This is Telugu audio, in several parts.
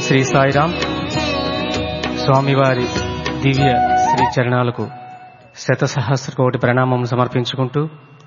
శ్రీ సాయిరాం స్వామివారి దివ్య శ్రీ చరణాలకు శత సహస్ర కోటి ప్రణామం సమర్పించుకుంటూ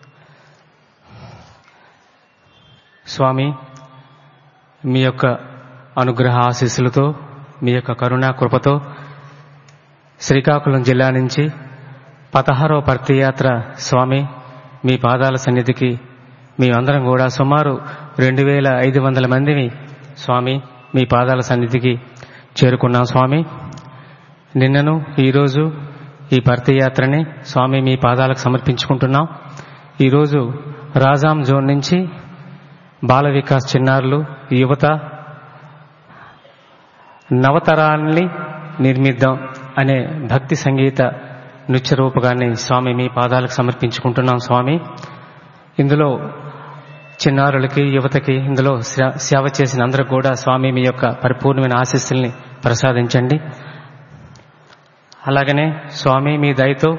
స్వామి మీ యొక్క అనుగ్రహ ఆశీస్సులతో మీ యొక్క కరుణా కృపతో శ్రీకాకుళం జిల్లా నుంచి పదహారవ పర్తియాత్ర స్వామి మీ పాదాల సన్నిధికి మేమందరం కూడా సుమారు రెండు వేల ఐదు వందల మందిని స్వామి మీ పాదాల సన్నిధికి చేరుకున్నాం స్వామి నిన్నను ఈరోజు ఈ పర్తియాత్రని స్వామి మీ పాదాలకు సమర్పించుకుంటున్నాం ఈరోజు రాజాం జోన్ నుంచి బాల వికాస్ చిన్నారులు యువత నవతరాల్ని నిర్మిద్దాం అనే భక్తి సంగీత నృత్య రూపకాన్ని స్వామి మీ పాదాలకు సమర్పించుకుంటున్నాం స్వామి ఇందులో చిన్నారులకి యువతకి ఇందులో సేవ చేసిన అందరూ కూడా స్వామి మీ యొక్క పరిపూర్ణమైన ఆశీస్సుల్ని ప్రసాదించండి అలాగనే స్వామి మీ దయతో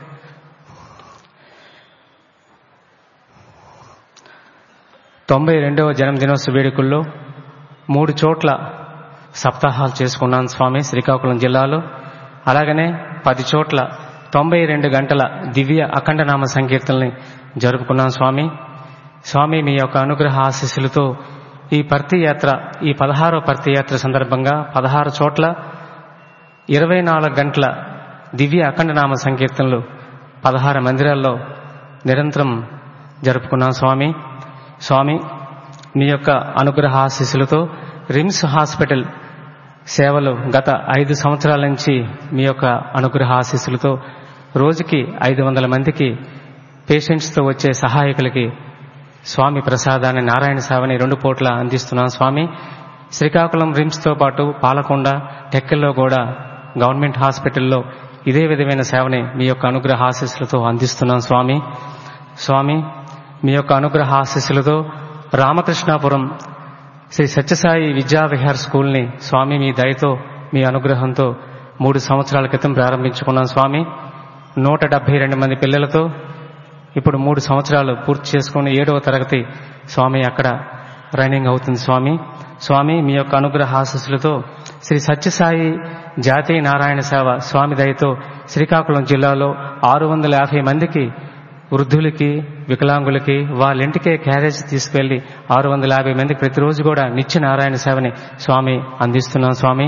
తొంభై రెండవ జన్మదినోత్సవ వేడుకల్లో మూడు చోట్ల సప్తాహాలు చేసుకున్నాను స్వామి శ్రీకాకుళం జిల్లాలో అలాగనే పది చోట్ల తొంభై రెండు గంటల దివ్య అఖండనామ సంకీర్తనల్ని జరుపుకున్నాం స్వామి స్వామి మీ యొక్క అనుగ్రహ ఆశీస్సులతో ఈ పర్తి యాత్ర ఈ పదహారో పర్తి యాత్ర సందర్భంగా పదహారు చోట్ల ఇరవై నాలుగు గంటల దివ్య అఖండనామ సంకీర్తనలు పదహారు మందిరాల్లో నిరంతరం జరుపుకున్నాం స్వామి స్వామి మీ యొక్క అనుగ్రహ ఆశీస్సులతో రిమ్స్ హాస్పిటల్ సేవలు గత ఐదు సంవత్సరాల నుంచి మీ యొక్క అనుగ్రహ ఆశీస్సులతో రోజుకి ఐదు వందల మందికి పేషెంట్స్తో వచ్చే సహాయకులకి స్వామి ప్రసాదాన్ని నారాయణ సేవని రెండు పూట్ల అందిస్తున్నాం స్వామి శ్రీకాకుళం రిమ్స్తో పాటు పాలకొండ టెక్కల్లో కూడా గవర్నమెంట్ హాస్పిటల్లో ఇదే విధమైన సేవని మీ యొక్క అనుగ్రహ ఆశీస్సులతో అందిస్తున్నాం స్వామి స్వామి మీ యొక్క అనుగ్రహ ఆశీస్సులతో రామకృష్ణాపురం శ్రీ సత్యసాయి విద్యా విహార్ స్కూల్ని స్వామి మీ దయతో మీ అనుగ్రహంతో మూడు సంవత్సరాల క్రితం ప్రారంభించుకున్నాం స్వామి నూట డెబ్బై రెండు మంది పిల్లలతో ఇప్పుడు మూడు సంవత్సరాలు పూర్తి చేసుకుని ఏడవ తరగతి స్వామి అక్కడ రన్నింగ్ అవుతుంది స్వామి స్వామి మీ యొక్క అనుగ్రహ ఆశస్సులతో శ్రీ సత్యసాయి జాతీయ నారాయణ సేవ స్వామి దయతో శ్రీకాకుళం జిల్లాలో ఆరు వందల యాభై మందికి వృద్ధులకి వికలాంగులకి వాళ్ళ ఇంటికే క్యారేజ్ తీసుకెళ్లి ఆరు వందల యాభై మందికి ప్రతిరోజు కూడా నిత్య నారాయణ సేవని స్వామి అందిస్తున్నాం స్వామి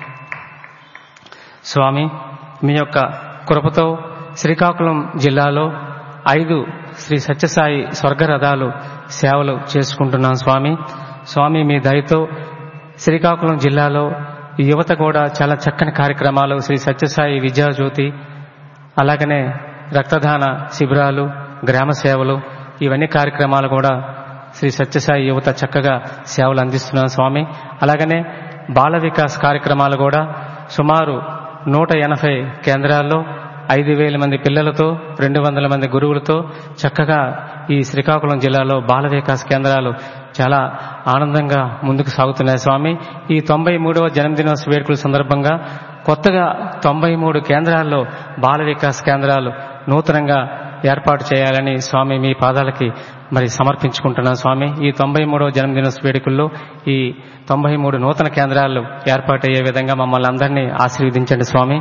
స్వామి మీ యొక్క కృపతో శ్రీకాకుళం జిల్లాలో ఐదు శ్రీ సత్యసాయి స్వర్గరథాలు సేవలు చేసుకుంటున్నాం స్వామి స్వామి మీ దయతో శ్రీకాకుళం జిల్లాలో యువత కూడా చాలా చక్కని కార్యక్రమాలు శ్రీ సత్యసాయి విద్యాజ్యోతి అలాగనే రక్తదాన శిబిరాలు గ్రామ సేవలు ఇవన్నీ కార్యక్రమాలు కూడా శ్రీ సత్యసాయి యువత చక్కగా సేవలు అందిస్తున్నాం స్వామి అలాగనే బాల వికాస్ కార్యక్రమాలు కూడా సుమారు నూట ఎనభై కేంద్రాల్లో ఐదు వేల మంది పిల్లలతో రెండు వందల మంది గురువులతో చక్కగా ఈ శ్రీకాకుళం జిల్లాలో బాల వికాస్ కేంద్రాలు చాలా ఆనందంగా ముందుకు సాగుతున్నాయి స్వామి ఈ తొంభై మూడవ జన్మదినోత్సవ వేడుకల సందర్భంగా కొత్తగా తొంభై మూడు కేంద్రాల్లో బాల వికాస్ కేంద్రాలు నూతనంగా ఏర్పాటు చేయాలని స్వామి మీ పాదాలకి మరి సమర్పించుకుంటున్నాను స్వామి ఈ తొంభై మూడవ జన్మదినోత్సవ వేడుకల్లో ఈ తొంభై మూడు నూతన కేంద్రాలు ఏర్పాటయ్యే విధంగా మమ్మల్ని అందరినీ ఆశీర్వదించండి స్వామి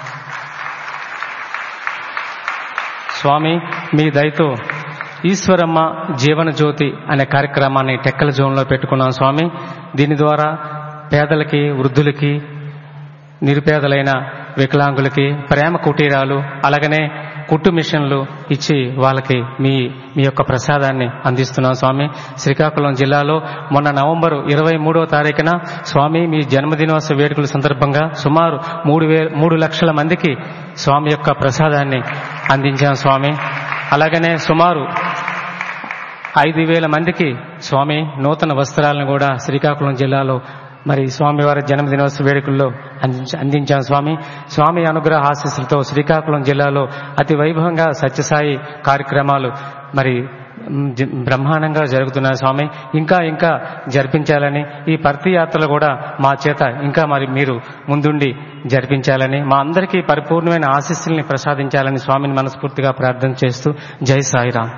స్వామి మీ దయతో ఈశ్వరమ్మ జీవన జ్యోతి అనే కార్యక్రమాన్ని టెక్కల జోన్లో పెట్టుకున్నాం స్వామి దీని ద్వారా పేదలకి వృద్ధులకి నిరుపేదలైన వికలాంగులకి ప్రేమ కుటీరాలు అలాగనే కుట్టు మిషన్లు ఇచ్చి వాళ్ళకి మీ మీ యొక్క ప్రసాదాన్ని అందిస్తున్నాం స్వామి శ్రీకాకుళం జిల్లాలో మొన్న నవంబరు ఇరవై మూడవ తారీఖున స్వామి మీ జన్మదినోత్సవ వేడుకల సందర్భంగా సుమారు మూడు వే మూడు లక్షల మందికి స్వామి యొక్క ప్రసాదాన్ని అందించాం స్వామి అలాగనే సుమారు ఐదు వేల మందికి స్వామి నూతన వస్త్రాలను కూడా శ్రీకాకుళం జిల్లాలో మరి స్వామివారి జన్మదినోత్సవ వేడుకల్లో అందించాం స్వామి స్వామి అనుగ్రహ ఆశీస్సులతో శ్రీకాకుళం జిల్లాలో అతి వైభవంగా సత్యసాయి కార్యక్రమాలు మరి బ్రహ్మాండంగా జరుగుతున్నాయి స్వామి ఇంకా ఇంకా జరిపించాలని ఈ పర్తి యాత్రలు కూడా మా చేత ఇంకా మరి మీరు ముందుండి జరిపించాలని మా అందరికీ పరిపూర్ణమైన ఆశీస్సుల్ని ప్రసాదించాలని స్వామిని మనస్ఫూర్తిగా ప్రార్థన చేస్తూ జై సాయిరాం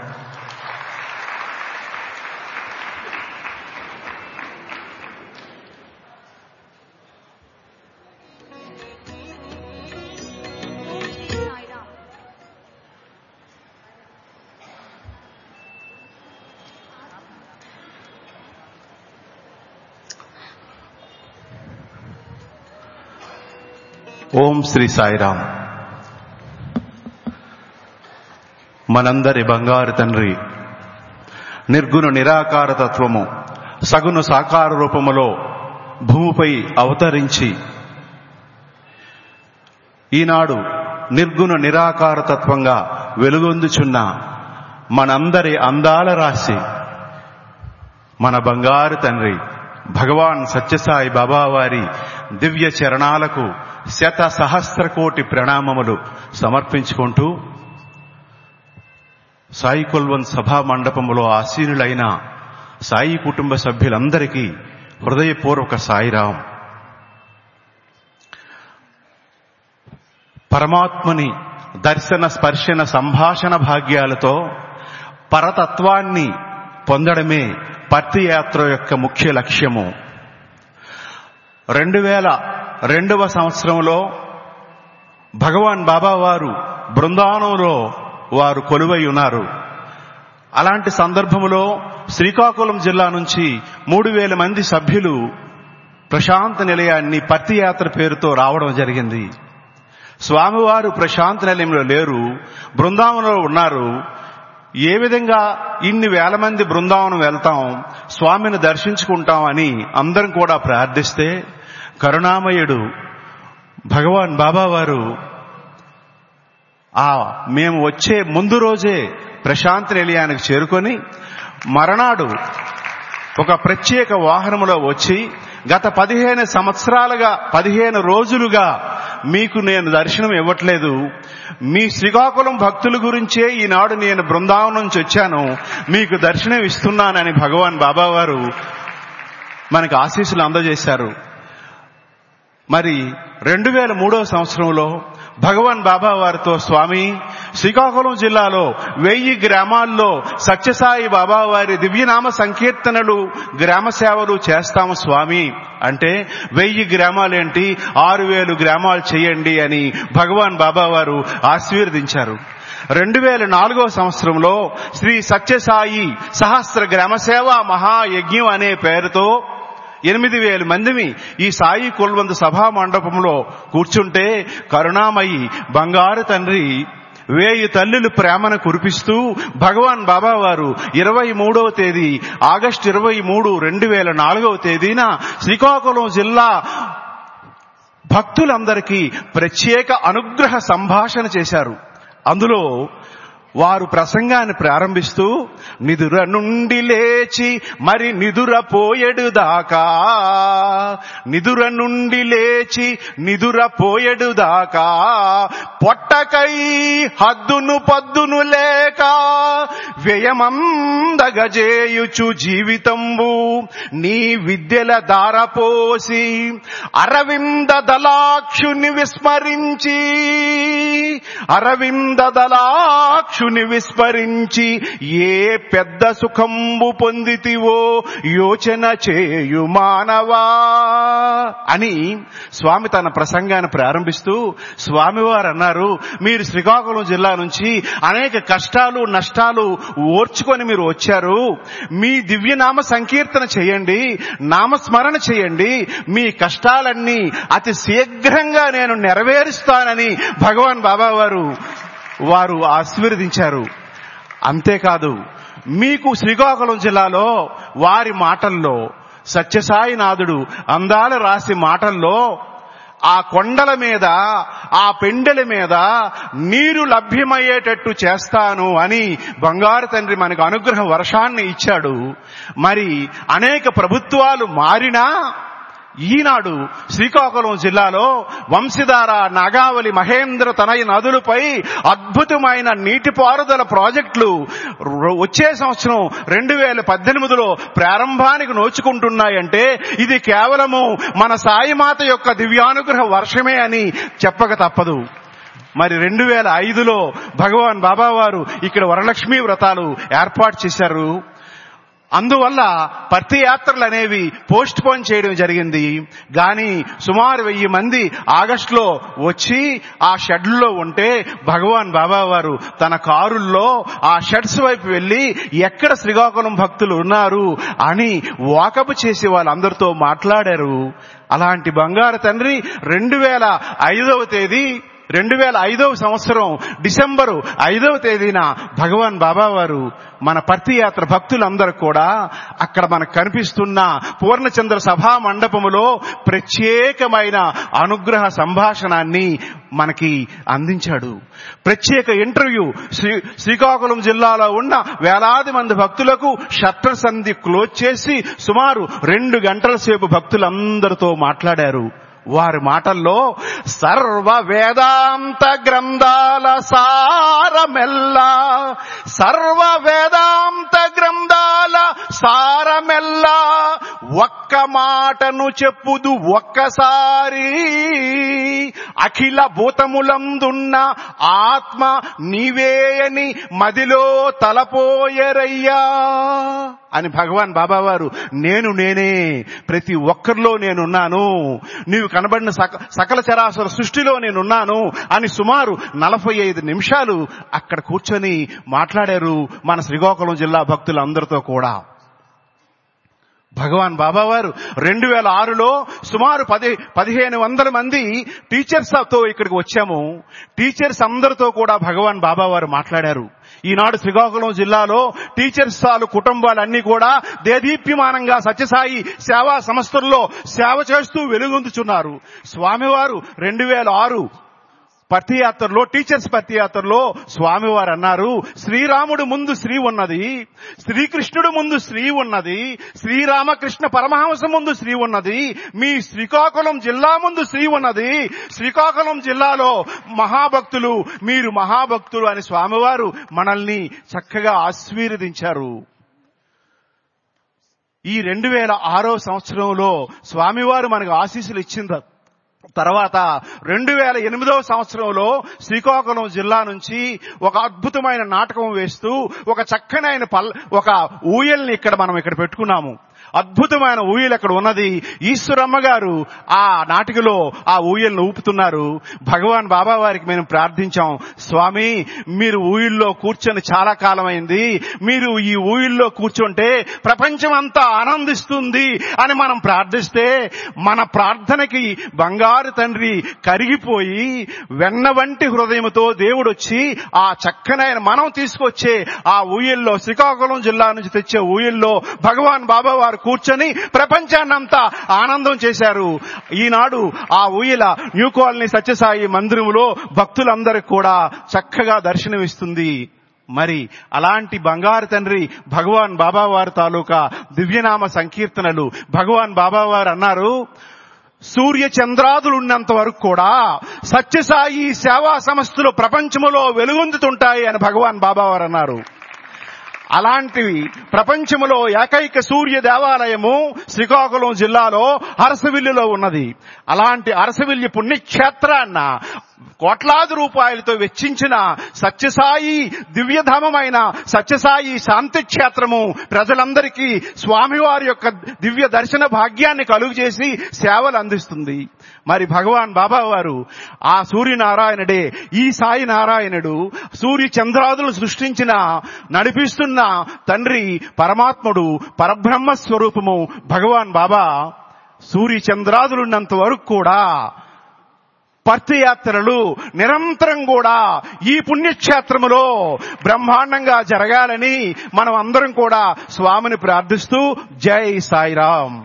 ఓం శ్రీ సాయిరాం మనందరి బంగారు తండ్రి నిర్గుణ నిరాకార తత్వము సగుణ సాకార రూపములో భూమిపై అవతరించి ఈనాడు నిర్గుణ నిరాకార తత్వంగా వెలుగొందుచున్న మనందరి అందాల రాశి మన బంగారు తండ్రి భగవాన్ సత్యసాయి బాబా వారి దివ్య చరణాలకు శత సహస్ర కోటి ప్రణామములు సమర్పించుకుంటూ సాయి కొల్వన్ సభా మండపములో ఆసీనులైన సాయి కుటుంబ సభ్యులందరికీ హృదయపూర్వక సాయిరాం పరమాత్మని దర్శన స్పర్శన సంభాషణ భాగ్యాలతో పరతత్వాన్ని పొందడమే పత్తి యాత్ర యొక్క ముఖ్య లక్ష్యము రెండు వేల రెండవ సంవత్సరంలో భగవాన్ బాబా వారు బృందావనంలో వారు కొలువై ఉన్నారు అలాంటి సందర్భంలో శ్రీకాకుళం జిల్లా నుంచి మూడు వేల మంది సభ్యులు ప్రశాంత నిలయాన్ని పత్తి యాత్ర పేరుతో రావడం జరిగింది స్వామివారు ప్రశాంత నిలయంలో లేరు బృందావనంలో ఉన్నారు ఏ విధంగా ఇన్ని వేల మంది బృందావనం వెళ్తాం స్వామిని దర్శించుకుంటాం అని అందరం కూడా ప్రార్థిస్తే కరుణామయుడు భగవాన్ బాబా వారు ఆ మేము వచ్చే ముందు రోజే ప్రశాంత నిలయానికి చేరుకొని మరనాడు ఒక ప్రత్యేక వాహనములో వచ్చి గత పదిహేను సంవత్సరాలుగా పదిహేను రోజులుగా మీకు నేను దర్శనం ఇవ్వట్లేదు మీ శ్రీకాకుళం భక్తుల గురించే ఈనాడు నేను బృందావనం నుంచి వచ్చాను మీకు దర్శనం ఇస్తున్నానని భగవాన్ బాబా వారు మనకు ఆశీస్సులు అందజేశారు మరి రెండు వేల మూడో సంవత్సరంలో భగవాన్ బాబా వారితో స్వామి శ్రీకాకుళం జిల్లాలో వెయ్యి గ్రామాల్లో సత్యసాయి బాబా వారి దివ్యనామ సంకీర్తనలు గ్రామ సేవలు చేస్తాము స్వామి అంటే వెయ్యి గ్రామాలేంటి ఆరు వేలు గ్రామాలు చేయండి అని భగవాన్ బాబా వారు ఆశీర్వదించారు రెండు వేల నాలుగో సంవత్సరంలో శ్రీ సత్యసాయి సహస్ర గ్రామ సేవ మహాయజ్ఞం అనే పేరుతో ఎనిమిది వేల మందిని ఈ సాయి కొల్వంత సభా మండపంలో కూర్చుంటే కరుణామయి బంగారు తండ్రి వేయి తల్లులు ప్రేమను కురిపిస్తూ భగవాన్ బాబా వారు ఇరవై మూడవ తేదీ ఆగస్టు ఇరవై మూడు రెండు వేల నాలుగవ తేదీన శ్రీకాకుళం జిల్లా భక్తులందరికీ ప్రత్యేక అనుగ్రహ సంభాషణ చేశారు అందులో వారు ప్రసంగాన్ని ప్రారంభిస్తూ నిదుర నుండి లేచి మరి నిదుర పోయెడు దాకా నిదుర నుండి లేచి నిదుర పోయెడు దాకా పొట్టకై హద్దును పద్దును లేక వ్యయమందగజేయుచు జీవితంబు నీ విద్యల దారపోసి అరవింద దలాక్షుని విస్మరించి అరవింద దలాక్షు మనుషుని విస్మరించి ఏ పెద్ద సుఖంబు పొందితివో యోచన చేయు మానవా అని స్వామి తన ప్రసంగాన్ని ప్రారంభిస్తూ స్వామివారు అన్నారు మీరు శ్రీకాకుళం జిల్లా నుంచి అనేక కష్టాలు నష్టాలు ఓర్చుకొని మీరు వచ్చారు మీ దివ్యనామ సంకీర్తన చేయండి నామస్మరణ చేయండి మీ కష్టాలన్నీ అతి శీఘ్రంగా నేను నెరవేరుస్తానని భగవాన్ బాబా వారు వారు ఆశీర్వదించారు అంతేకాదు మీకు శ్రీకాకుళం జిల్లాలో వారి మాటల్లో సత్యసాయి నాథుడు అందాల రాసి మాటల్లో ఆ కొండల మీద ఆ పెండెల మీద నీరు లభ్యమయ్యేటట్టు చేస్తాను అని బంగారు తండ్రి మనకు అనుగ్రహ వర్షాన్ని ఇచ్చాడు మరి అనేక ప్రభుత్వాలు మారినా ఈనాడు శ్రీకాకుళం జిల్లాలో వంశధార నాగావళి మహేంద్ర తనయ నదులపై అద్భుతమైన నీటిపారుదల ప్రాజెక్టులు వచ్చే సంవత్సరం రెండు వేల పద్దెనిమిదిలో ప్రారంభానికి నోచుకుంటున్నాయంటే ఇది కేవలము మన సాయిమాత యొక్క దివ్యానుగ్రహ వర్షమే అని చెప్పక తప్పదు మరి రెండు వేల ఐదులో భగవాన్ బాబా వారు ఇక్కడ వరలక్ష్మీ వ్రతాలు ఏర్పాటు చేశారు అందువల్ల ప్రతి యాత్రలు అనేవి పోస్ట్ పోన్ చేయడం జరిగింది గాని సుమారు వెయ్యి మంది ఆగస్టులో వచ్చి ఆ షెడ్లో ఉంటే భగవాన్ బాబా వారు తన కారుల్లో ఆ షెడ్స్ వైపు వెళ్లి ఎక్కడ శ్రీకాకుళం భక్తులు ఉన్నారు అని వాకప్ చేసి వాళ్ళందరితో మాట్లాడారు అలాంటి బంగారు తండ్రి రెండు వేల ఐదవ తేదీ రెండు వేల ఐదవ సంవత్సరం డిసెంబరు ఐదవ తేదీన భగవాన్ బాబా వారు మన పర్తి యాత్ర భక్తులందరూ కూడా అక్కడ మనకు కనిపిస్తున్న పూర్ణచంద్ర సభా మండపములో ప్రత్యేకమైన అనుగ్రహ సంభాషణాన్ని మనకి అందించాడు ప్రత్యేక ఇంటర్వ్యూ శ్రీ శ్రీకాకుళం జిల్లాలో ఉన్న వేలాది మంది భక్తులకు షట్టర్ సంధి క్లోజ్ చేసి సుమారు రెండు గంటల సేపు భక్తులందరితో మాట్లాడారు వారి మాటల్లో సర్వ వేదాంత గ్రంథాల సారమెల్లా సర్వ వేదాంత గ్రంథాల సారమెల్లా ఒక్క మాటను చెప్పుదు ఒక్కసారి అఖిల భూతములందున్న ఆత్మ నీవేయని మదిలో తలపోయరయ్యా అని భగవాన్ బాబా వారు నేను నేనే ప్రతి ఒక్కరిలో నేనున్నాను నీవు కనబడిన సక సకల చరాచర సృష్టిలో నేనున్నాను అని సుమారు నలభై ఐదు నిమిషాలు అక్కడ కూర్చొని మాట్లాడారు మన శ్రీకాకుళం జిల్లా భక్తులందరితో కూడా భగవాన్ బాబావారు రెండు వేల ఆరులో సుమారు పది పదిహేను వందల మంది టీచర్స్ తో ఇక్కడికి వచ్చాము టీచర్స్ అందరితో కూడా భగవాన్ బాబావారు మాట్లాడారు ఈనాడు శ్రీకాకుళం జిల్లాలో టీచర్స్ సాలు కుటుంబాలన్నీ కూడా దేదీప్యమానంగా సత్యసాయి సేవా సంస్థల్లో సేవ చేస్తూ వెలుగొందుచున్నారు స్వామివారు రెండు వేల ఆరు పర్తియాత్రలో టీచర్స్ పర్తియాత్రలో స్వామివారు అన్నారు శ్రీరాముడు ముందు శ్రీ ఉన్నది శ్రీకృష్ణుడు ముందు శ్రీ ఉన్నది శ్రీరామకృష్ణ పరమహంస ముందు శ్రీ ఉన్నది మీ శ్రీకాకుళం జిల్లా ముందు శ్రీ ఉన్నది శ్రీకాకుళం జిల్లాలో మహాభక్తులు మీరు మహాభక్తులు అని స్వామివారు మనల్ని చక్కగా ఆశీర్వదించారు ఈ రెండు వేల ఆరో సంవత్సరంలో స్వామివారు మనకు ఆశీస్సులు ఇచ్చిన తర్వాత రెండు వేల ఎనిమిదవ సంవత్సరంలో శ్రీకాకుళం జిల్లా నుంచి ఒక అద్భుతమైన నాటకం వేస్తూ ఒక చక్కనైన పల్ ఒక ఊయల్ని ఇక్కడ మనం ఇక్కడ పెట్టుకున్నాము అద్భుతమైన ఊయలు అక్కడ ఉన్నది ఈశ్వరమ్మ గారు ఆ నాటికలో ఆ ఊయల్ని ఊపుతున్నారు భగవాన్ బాబా వారికి మేము ప్రార్థించాం స్వామి మీరు ఊయిల్లో కూర్చొని చాలా కాలమైంది మీరు ఈ ఊయిల్లో కూర్చుంటే ప్రపంచం అంతా ఆనందిస్తుంది అని మనం ప్రార్థిస్తే మన ప్రార్థనకి బంగారు తండ్రి కరిగిపోయి వెన్న వంటి హృదయంతో దేవుడు వచ్చి ఆ చక్కనైన మనం తీసుకొచ్చే ఆ ఊయల్లో శ్రీకాకుళం జిల్లా నుంచి తెచ్చే ఊయల్లో భగవాన్ బాబా వారు కూర్చొని ప్రపంచాన్నంతా ఆనందం చేశారు ఈనాడు ఆ ఊయల న్యూ కాలనీ సత్యసాయి మందిరములో భక్తులందరికీ కూడా చక్కగా దర్శనమిస్తుంది మరి అలాంటి బంగారు తండ్రి భగవాన్ బాబావారి తాలూకా దివ్యనామ సంకీర్తనలు భగవాన్ బాబావారు అన్నారు సూర్య చంద్రాదులు ఉన్నంత వరకు కూడా సత్యసాయి సేవా సంస్థలు ప్రపంచములో వెలుగొందుతుంటాయి అని భగవాన్ బాబావారు అన్నారు అలాంటివి ప్రపంచములో ఏకైక సూర్య దేవాలయము శ్రీకాకుళం జిల్లాలో అరసవిల్లులో ఉన్నది అలాంటి అరసవిల్లి పుణ్యక్షేత్రాన్న కోట్లాది రూపాయలతో వెచ్చించిన సత్యసాయి దివ్యధామమైన సత్యసాయి శాంతి క్షేత్రము ప్రజలందరికీ స్వామివారి యొక్క దివ్య దర్శన భాగ్యాన్ని కలుగు చేసి సేవలు అందిస్తుంది మరి భగవాన్ బాబా వారు ఆ సూర్యనారాయణుడే ఈ సాయి నారాయణుడు సూర్య చంద్రాదులు సృష్టించిన నడిపిస్తున్న తండ్రి పరమాత్ముడు పరబ్రహ్మ స్వరూపము భగవాన్ బాబా సూర్య చంద్రాదులున్నంత వరకు కూడా పర్తియాత్రలు నిరంతరం కూడా ఈ పుణ్యక్షేత్రములో బ్రహ్మాండంగా జరగాలని మనం అందరం కూడా స్వామిని ప్రార్థిస్తూ జై Sairam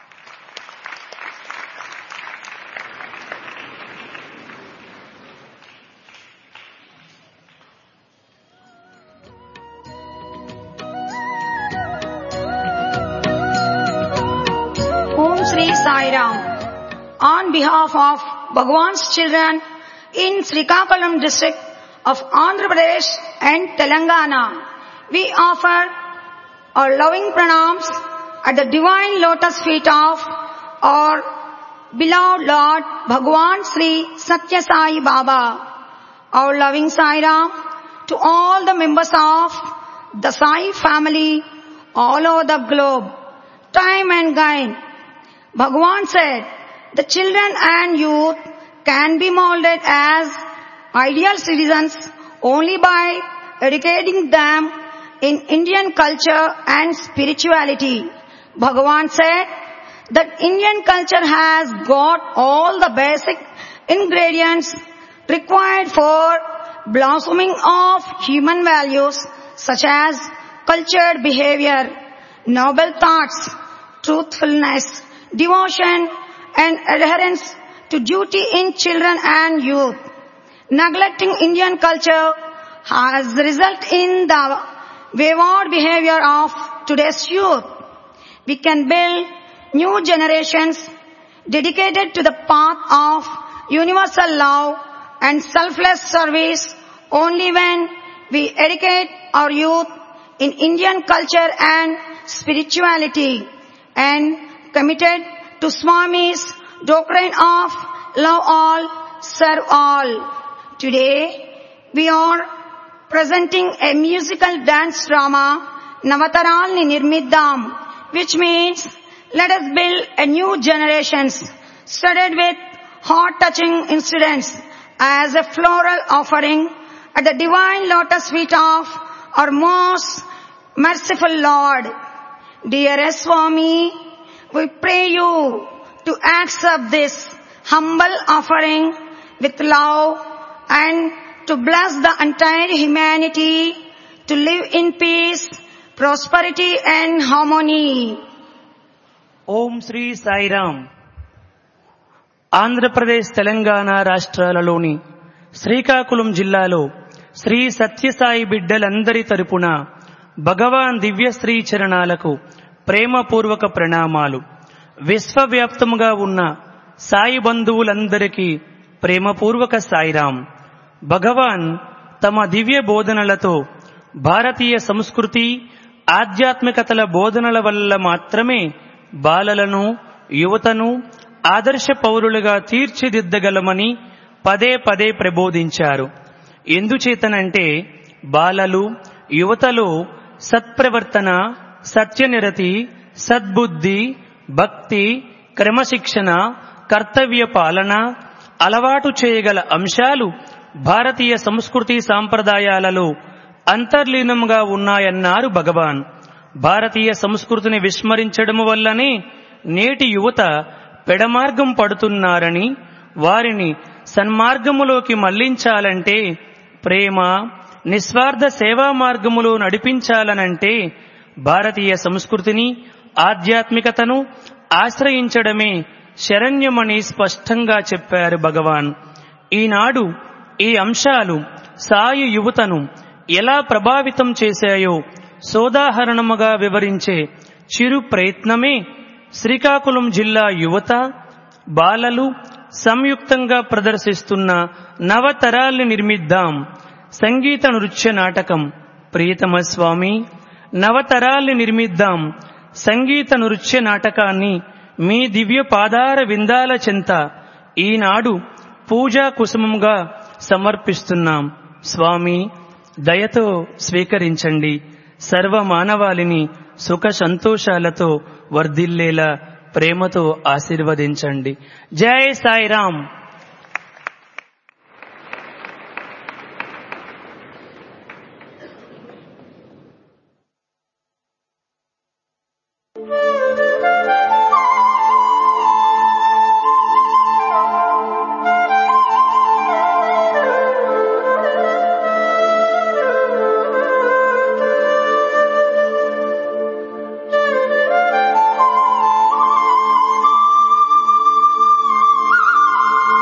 Om Sri Sai Ram. On behalf of Bhagwan's children in Srikakulam district of Andhra Pradesh and Telangana, we offer our loving pranams at the divine lotus feet of our beloved Lord Bhagwan Sri Satya Sai Baba, our loving Sai Ram, to all the members of the Sai family all over the globe, time and again. Bhagavan said, the children and youth can be molded as ideal citizens only by educating them in Indian culture and spirituality. Bhagavan said that Indian culture has got all the basic ingredients required for blossoming of human values such as cultured behavior, noble thoughts, truthfulness, devotion and adherence to duty in children and youth. Neglecting Indian culture has resulted in the wayward behavior of today's youth. We can build new generations dedicated to the path of universal love and selfless service only when we educate our youth in Indian culture and spirituality and committed to Swami's doctrine of love all, serve all. Today, we are presenting a musical dance drama, Navataralni Nirmiddam, which means let us build a new generations studded with heart-touching incidents as a floral offering at the divine lotus feet of our most merciful Lord. Dear Swami, we pray you to accept this humble offering with love and to bless the entire humanity to live in peace, prosperity and harmony. ఓం శ్రీ సాయిరామ్ ఆంధ్రప్రదేశ్ తెలంగాణ రాష్ట్రాలలోని శ్రీకాకుళం జిల్లాలో శ్రీ సత్యసాయి బిడ్డలందరి తరపున భగవాన్ దివ్య శ్రీ చరణాలకు ప్రేమపూర్వక ప్రణామాలు విశ్వవ్యాప్తముగా ఉన్న సాయి బంధువులందరికీ ప్రేమపూర్వక సాయిరాం భగవాన్ తమ దివ్య బోధనలతో భారతీయ సంస్కృతి ఆధ్యాత్మికతల బోధనల వల్ల మాత్రమే బాలలను యువతను ఆదర్శ పౌరులుగా తీర్చిదిద్దగలమని పదే పదే ప్రబోధించారు ఎందుచేతనంటే బాలలు యువతలో సత్ప్రవర్తన సత్యనిరతి సద్బుద్ధి భక్తి క్రమశిక్షణ కర్తవ్య పాలన అలవాటు చేయగల అంశాలు భారతీయ సంస్కృతి సాంప్రదాయాలలో అంతర్లీనంగా ఉన్నాయన్నారు భగవాన్ భారతీయ సంస్కృతిని విస్మరించడం వల్లనే నేటి యువత పెడమార్గం పడుతున్నారని వారిని సన్మార్గములోకి మళ్లించాలంటే ప్రేమ నిస్వార్థ సేవా మార్గములో నడిపించాలనంటే భారతీయ సంస్కృతిని ఆధ్యాత్మికతను ఆశ్రయించడమే శరణ్యమని స్పష్టంగా చెప్పారు భగవాన్ ఈనాడు ఈ అంశాలు సాయి యువతను ఎలా ప్రభావితం చేశాయో సోదాహరణముగా వివరించే చిరు ప్రయత్నమే శ్రీకాకుళం జిల్లా యువత బాలలు సంయుక్తంగా ప్రదర్శిస్తున్న నవతరాల్ని నిర్మిద్దాం సంగీత నృత్య నాటకం ప్రియతమ స్వామి నవతరాల్ని నిర్మిద్దాం సంగీత నృత్య నాటకాన్ని మీ దివ్య పాదార విందాల చెంత ఈనాడు పూజా కుసుమంగా సమర్పిస్తున్నాం స్వామి దయతో స్వీకరించండి సర్వ మానవాళిని సుఖ సంతోషాలతో వర్ధిల్లేలా ప్రేమతో ఆశీర్వదించండి జై సాయిరాం Thank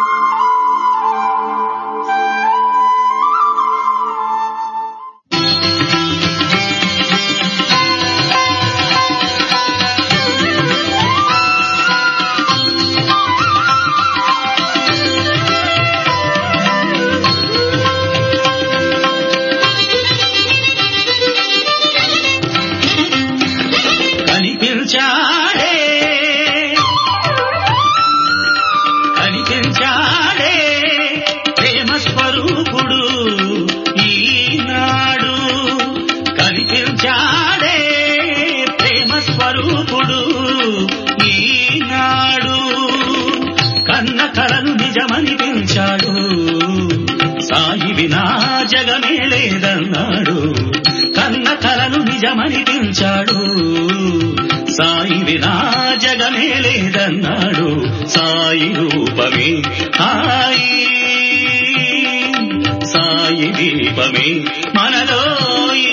స్వరూపుడు ఈనాడు కన్న కలను నిజమనిపించాడు సాయి వినా జగమే లేదన్నాడు కన్న కలను నిజమనిపించాడు సాయి వినా జగమే లేదన్నాడు సాయి రూపమే హాయి సాయి దీపమే మనలోయి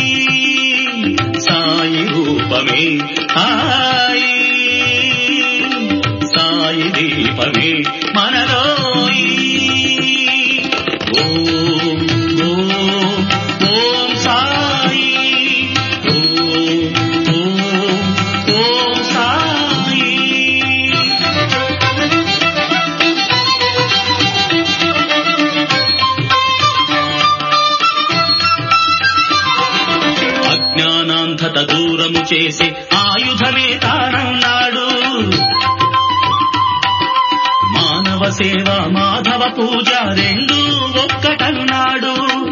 సాయి రూపమే హాయి సాయి దీపమే మనలోయి ఓం ఓం ఓం సాయి ఓం ఓం ఓం సాయి అజ్ఞానాంధత దూరము చేసే ఆయుధమే తానన్నాడు మానవ సేవ మాధవ పూజ రెండు ఒక్కటన్నాడు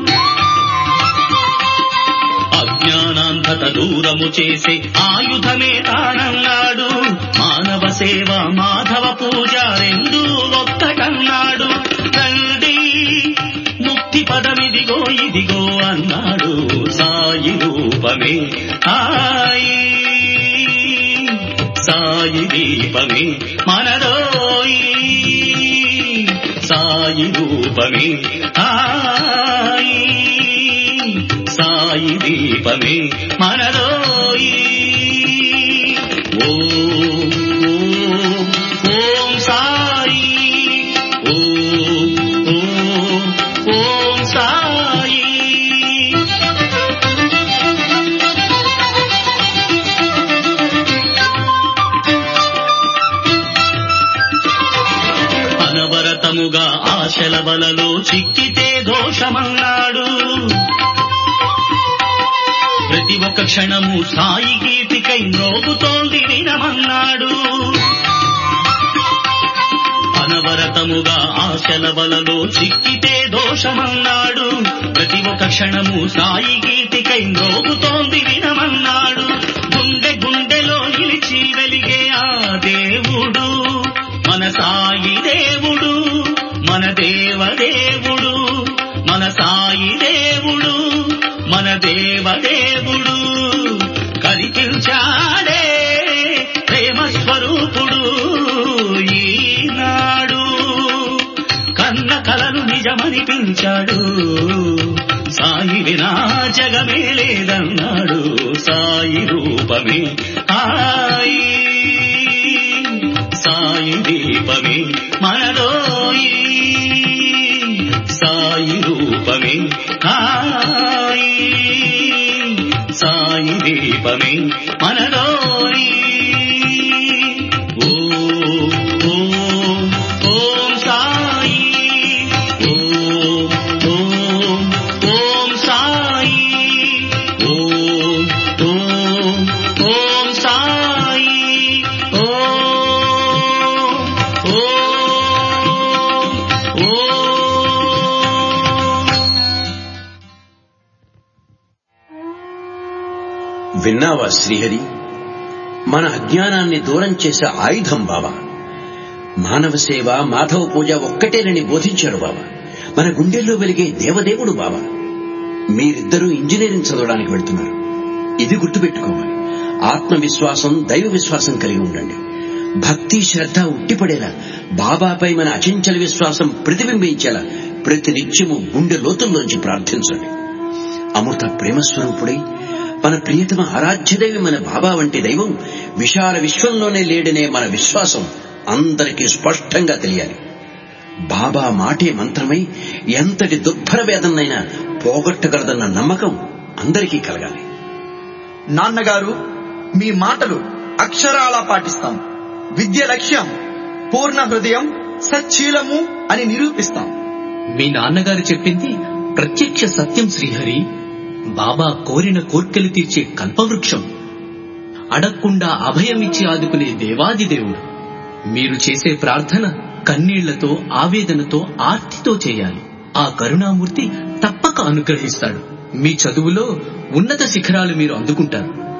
అజ్ఞానాంధత దూరము చేసే ఆయుధమే తానన్నాడు మానవ సేవ మాధవ పూజ రెండు ఒక్కటన్నాడు తండ్రి ముక్తి పదమిదిగో ఇదిగో అన్నాడు సాయి రూపమే హాయి సాయి దీపమే మనరోయి సాయి రూపమే హాయి సాయి దీపమే మనరోయి ఓం ఓం ఓం సాయి ఓం ఓం ఓం సాయి అనవరతముగా ఆశల వలలో చిక్కితే దోషమన్నాడు ప్రతి ఒక్క క్షణము సాయి గీతికై మ్రోగుతోంది వినమన్నాడు అనవరతముగా ఆశల వలలో చిక్కితే దోషమన్నాడు ప్రతి ఒక్క క్షణము సాయి గీతికై మ్రోగుతోంది వినమన్నాడు గుండె గుండెలో నిలిచి వెలిగే ఆ దేవుడు మన సాయి దేవుడు మన దేవదేవుడు మన సాయి దేవుడు మన దేవదేవుడు కనిపించాడే ప్రేమ స్వరూపుడు ఈనాడు కన్న కలను నిజమనిపించాడు సాయి వినా జగమే లేదన్నాడు సాయి రూపమే హాయి సాయి దీపమే మనలోయి సాయి రూపమే హాయి సాయి దీపమే మనలోయి ఓం ఓం ఓం సాయి ఓం ఓం ఓం సాయి ఓం ఓం ఓం సాయి ఓం ఓం ఓం విన్నావా శ్రీహరి మన అజ్ఞానాన్ని దూరం చేసే ఆయుధం బాబా మానవ సేవ మాధవ పూజ ఒక్కటేనని బోధించాడు బాబా మన గుండెల్లో వెలిగే దేవదేవుడు బాబా మీరిద్దరూ ఇంజనీరింగ్ చదవడానికి వెళ్తున్నారు ఇది గుర్తుపెట్టుకోవాలి ఆత్మవిశ్వాసం దైవ విశ్వాసం కలిగి ఉండండి భక్తి శ్రద్ధ ఉట్టిపడేలా బాబాపై మన అచంచల విశ్వాసం ప్రతిబింబించేలా ప్రతి నిత్యము గుండె లోతుల్లోంచి ప్రార్థించండి అమృత ప్రేమస్వరూపుడై మన ప్రియతమ ఆరాధ్యదేవి మన బాబా వంటి దైవం విశాల విశ్వంలోనే లేడనే మన విశ్వాసం అందరికీ స్పష్టంగా తెలియాలి బాబా మాటే మంత్రమై ఎంతటి దుర్భర వేదనైనా పోగొట్టగలదన్న నమ్మకం అందరికీ కలగాలి నాన్నగారు మీ మాటలు అక్షరాలా పాటిస్తాం విద్య లక్ష్యం పూర్ణ హృదయం సచ్చీలము అని నిరూపిస్తాం మీ నాన్నగారు చెప్పింది ప్రత్యక్ష సత్యం శ్రీహరి బాబా కోరిన కోర్కెలు తీర్చే కల్పవృక్షం అడగకుండా అభయం ఇచ్చి ఆదుకునే దేవాది దేవుడు మీరు చేసే ప్రార్థన కన్నీళ్లతో ఆవేదనతో ఆర్తితో చేయాలి ఆ కరుణామూర్తి తప్పక అనుగ్రహిస్తాడు మీ చదువులో ఉన్నత శిఖరాలు మీరు అందుకుంటారు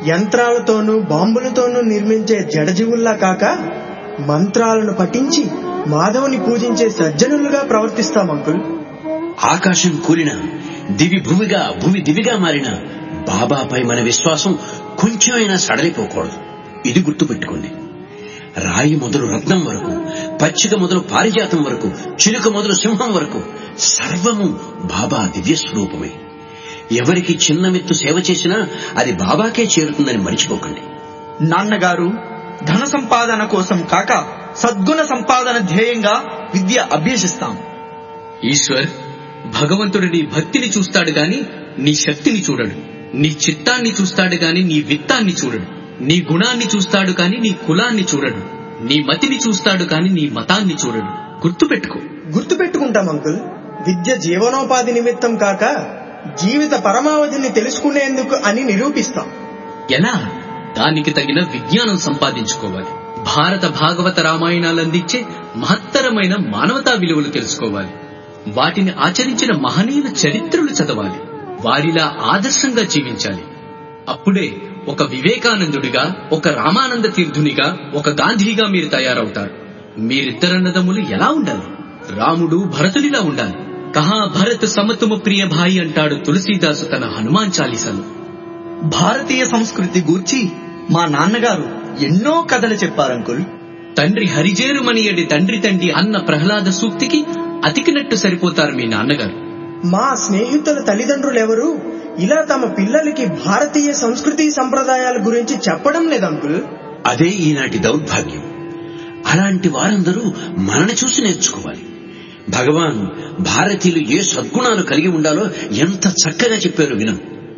యంత్రాలతోనూ బాంబులతోనూ నిర్మించే జడజీవుల్లా కాక మంత్రాలను పఠించి మాధవుని పూజించే సజ్జనులుగా ప్రవర్తిస్తాం అంకుల్ ఆకాశం కూలిన దివి భూమిగా భూమి దివిగా మారిన బాబాపై మన విశ్వాసం కొంచెమైనా సడలిపోకూడదు ఇది గుర్తుపెట్టుకోండి రాయి మొదలు రత్నం వరకు పచ్చిక మొదలు పారిజాతం వరకు చిలుక మొదలు సింహం వరకు సర్వము బాబా దివ్య స్వరూపమే ఎవరికి చిన్న మెత్తు సేవ చేసినా అది బాబాకే చేరుతుందని మర్చిపోకండి నాన్నగారు ధన సంపాదన కోసం కాక సద్గుణ సంపాదన ధ్యేయంగా విద్య అభ్యసిస్తాం ఈశ్వర్ భగవంతుడు నీ భక్తిని చూస్తాడు గాని నీ శక్తిని చూడడు నీ చిత్తాన్ని చూస్తాడు గాని నీ విత్తాన్ని చూడడు నీ గుణాన్ని చూస్తాడు కాని నీ కులాన్ని చూడడు నీ మతిని చూస్తాడు కాని నీ మతాన్ని చూడడు గుర్తుపెట్టుకో గుర్తుపెట్టుకుంటాం అంకుల్ విద్య జీవనోపాధి నిమిత్తం కాక జీవిత పరమావధిని తెలుసుకునేందుకు అని నిరూపిస్తాం ఎలా దానికి తగిన విజ్ఞానం సంపాదించుకోవాలి భారత భాగవత రామాయణాలు అందించే మహత్తరమైన మానవతా విలువలు తెలుసుకోవాలి వాటిని ఆచరించిన మహనీయుల చరిత్రలు చదవాలి వారిలా ఆదర్శంగా జీవించాలి అప్పుడే ఒక వివేకానందుడిగా ఒక రామానంద తీర్థునిగా ఒక గాంధీగా మీరు తయారవుతారు మీరిద్దరన్నదమ్ములు ఎలా ఉండాలి రాముడు భరతుడిలా ఉండాలి కహా భరత్ సమతుమ ప్రియ భాయి అంటాడు తులసీదాసు తన హనుమాన్ చాలీసాలు భారతీయ సంస్కృతి గూర్చి మా నాన్నగారు ఎన్నో కథలు చెప్పారంకుల్ తండ్రి హరిజేరుమనియడి తండ్రి తండ్రి అన్న ప్రహ్లాద సూక్తికి అతికినట్టు సరిపోతారు మీ నాన్నగారు మా స్నేహితుల తల్లిదండ్రులెవరూ ఇలా తమ పిల్లలకి భారతీయ సంస్కృతి సంప్రదాయాల గురించి చెప్పడం లేదు అంకుల్ అదే ఈనాటి దౌర్భాగ్యం అలాంటి వారందరూ మనని చూసి నేర్చుకోవాలి భగవాన్ భారతీయులు ఏ సద్గుణాలు కలిగి ఉండాలో ఎంత చక్కగా చెప్పారు వినం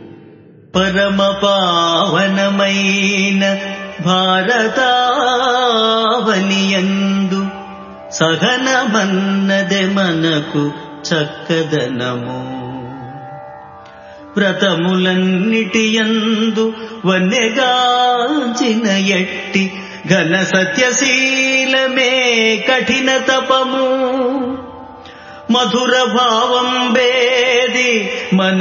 పరమ పావనమైన భారతావనియందు సహనమన్నదే మనకు చక్కదనము వ్రతములన్నిటియందు వన్నెగాంచిన ఎట్టి ఘన సత్యశీలమే కఠిన తపము మధుర భావం బేది మన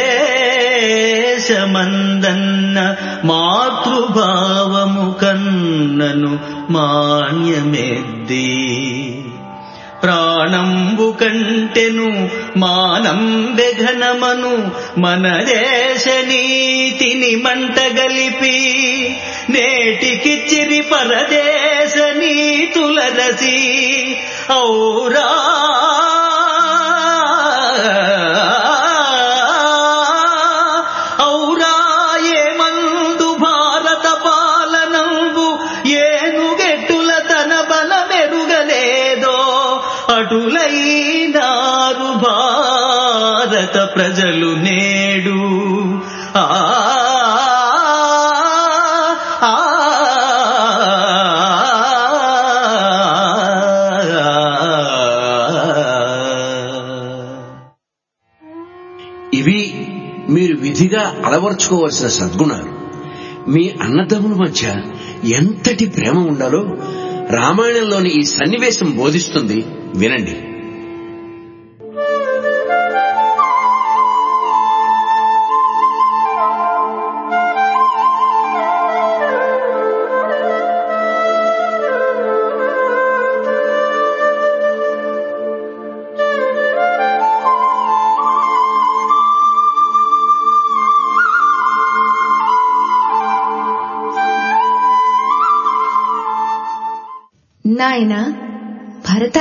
దేశమందన్న మాతృభావము కన్నను మాన్యమెద్ది ప్రాణంబు కంటెను మానం బెఘనమను మన దేశ నీతిని మంటగలిపి నేటికిచ్చిరి పరదేశ నీతుల రసి ఔరా ఔరా ఏమందు భారత పాలనంబు ఏనుగెట్టుల తన బలమెరుగలేదో అటులైనారు భారత ప్రజలు నేడు ఆ ఆ, ఇవి మీరు విధిగా అలవర్చుకోవలసిన సద్గుణాలు మీ అన్నదమ్ముల మధ్య ఎంతటి ప్రేమ ఉండాలో రామాయణంలోని ఈ సన్నివేశం బోధిస్తుంది వినండి నాయన భరత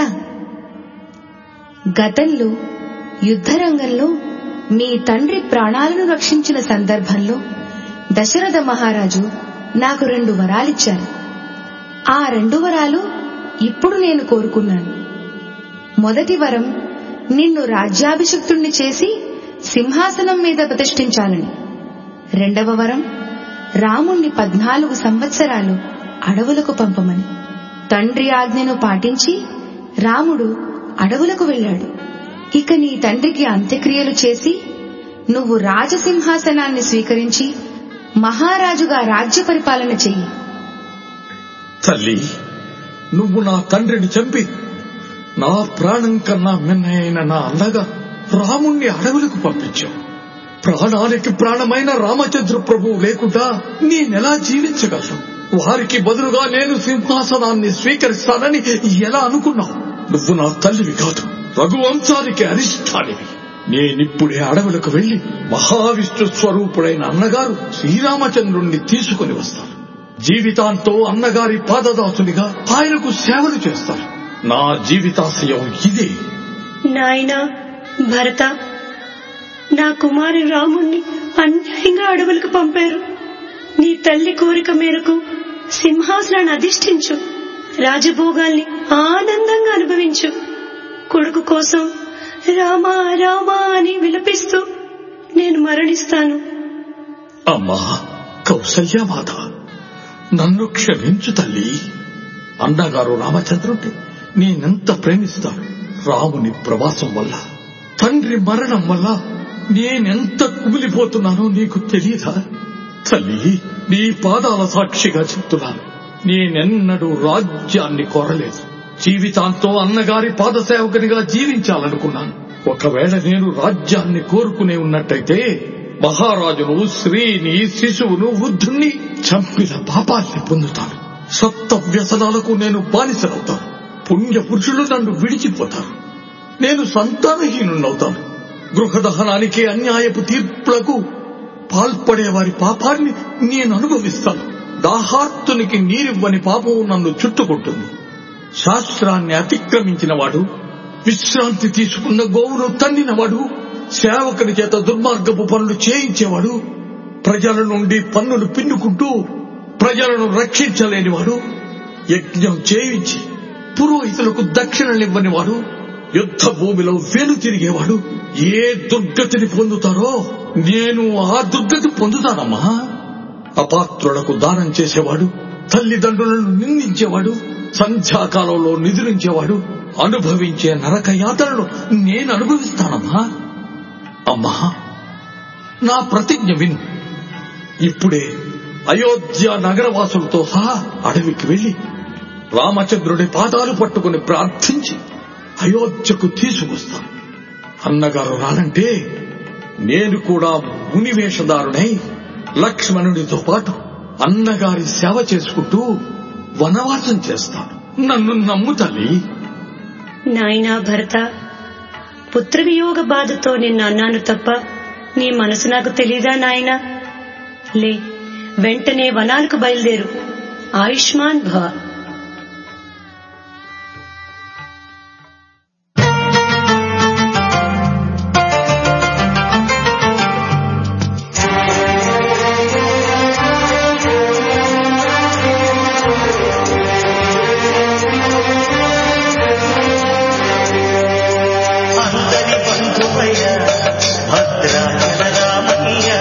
గతంలో యుద్ధరంగంలో మీ తండ్రి ప్రాణాలను రక్షించిన సందర్భంలో దశరథ మహారాజు నాకు రెండు వరాలిచ్చారు ఆ రెండు వరాలు ఇప్పుడు నేను కోరుకున్నాను మొదటి వరం నిన్ను రాజ్యాభిషిక్తుణ్ణి చేసి సింహాసనం మీద ప్రతిష్ఠించాలని రెండవ వరం రాముణ్ణి పద్నాలుగు సంవత్సరాలు అడవులకు పంపమని తండ్రి ఆజ్ఞను పాటించి రాముడు అడవులకు వెళ్ళాడు ఇక నీ తండ్రికి అంత్యక్రియలు చేసి నువ్వు రాజసింహాసనాన్ని స్వీకరించి మహారాజుగా రాజ్య పరిపాలన చెయ్యి తల్లి నువ్వు నా తండ్రిని చంపి నా ప్రాణం కన్నా మిన్నైన నా అన్నగా రాముణ్ణి అడవులకు పంపించావు ప్రాణానికి ప్రాణమైన రామచంద్ర ప్రభువు లేకుండా నేనెలా జీవించగలను వారికి బదులుగా నేను సింహాసనాన్ని స్వీకరిస్తానని ఎలా అనుకున్నావు నువ్వు నా తల్లివి కాదు రఘువంశానికి అరిష్టానివి నేనిప్పుడే అడవులకు వెళ్లి మహావిష్ణు స్వరూపుడైన అన్నగారు శ్రీరామచంద్రుణ్ణి తీసుకుని వస్తాను జీవితాంతో అన్నగారి పాదదాసునిగా ఆయనకు సేవలు చేస్తాను నా జీవితాశయం ఇదే నాయనా భరత నా కుమారి రాముణ్ణి అన్యాయంగా అడవులకు పంపారు నీ తల్లి కోరిక మేరకు సింహాసనాన్ని అధిష్ఠించు రాజభోగాల్ని ఆనందంగా అనుభవించు కొడుకు కోసం రామా రామా అని విలపిస్తూ నేను మరణిస్తాను అమ్మా కౌసల్యమాత నన్ను క్షమించు తల్లి అన్నగారు రామచంద్రుడిని నేనెంత ప్రేమిస్తాను రాముని ప్రవాసం వల్ల తండ్రి మరణం వల్ల నేనెంత కుమిలిపోతున్నానో నీకు తెలియదా తల్లి నీ పాదాల సాక్షిగా చెప్తున్నాను నేనెన్నడూ రాజ్యాన్ని కోరలేదు జీవితాంతో అన్నగారి పాదసేవకునిగా జీవించాలనుకున్నాను ఒకవేళ నేను రాజ్యాన్ని కోరుకునే ఉన్నట్టయితే మహారాజును స్త్రీని శిశువును వృద్ధుణ్ణి చంపిన పాపాల్ని పొందుతాను సప్త వ్యసనాలకు నేను బానిసనవుతాను పుణ్య పురుషులు నన్ను విడిచిపోతారు నేను సంతానహీనున్నవుతాను గృహదహనానికి అన్యాయపు తీర్పులకు పాల్పడే వారి పాపాన్ని నేను అనుభవిస్తాను దాహార్తునికి నీరివ్వని పాపం నన్ను చుట్టుకుంటుంది శాస్త్రాన్ని అతిక్రమించిన వాడు విశ్రాంతి తీసుకున్న గోవును తన్నినవాడు సేవకుని చేత దుర్మార్గపు పనులు చేయించేవాడు ప్రజల నుండి పన్నులు పిన్నుకుంటూ ప్రజలను రక్షించలేనివాడు యజ్ఞం చేయించి పురోహితులకు దక్షిణలివ్వని వాడు యుద్ధ భూమిలో వేలు తిరిగేవాడు ఏ దుర్గతిని పొందుతారో నేను ఆ దుర్గతి పొందుతానమ్మా అపాత్రులకు దానం చేసేవాడు తల్లిదండ్రులను నిందించేవాడు సంధ్యాకాలంలో నిద్రించేవాడు అనుభవించే నరక యాతనను నేను అనుభవిస్తానమ్మా అమ్మా నా ప్రతిజ్ఞ విను ఇప్పుడే అయోధ్య నగరవాసులతో సహా అడవికి వెళ్లి రామచంద్రుడి పాదాలు పట్టుకుని ప్రార్థించి అయోధ్యకు తీసుకొస్తాను అన్నగారు రానంటే నేను కూడా మునివేషధారునై లక్ష్మణుడితో పాటు అన్నగారి సేవ చేసుకుంటూ వనవాసం చేస్తాను నన్ను నమ్ము తల్లి నాయనా భరత పుత్రవియోగ బాధతో నిన్ను అన్నాను తప్ప నీ మనసు నాకు తెలీదా నాయనా లే వెంటనే వనాలకు బయలుదేరు ఆయుష్మాన్ భవ అందరి బంధువయ్య భద్రాచల రామయ్య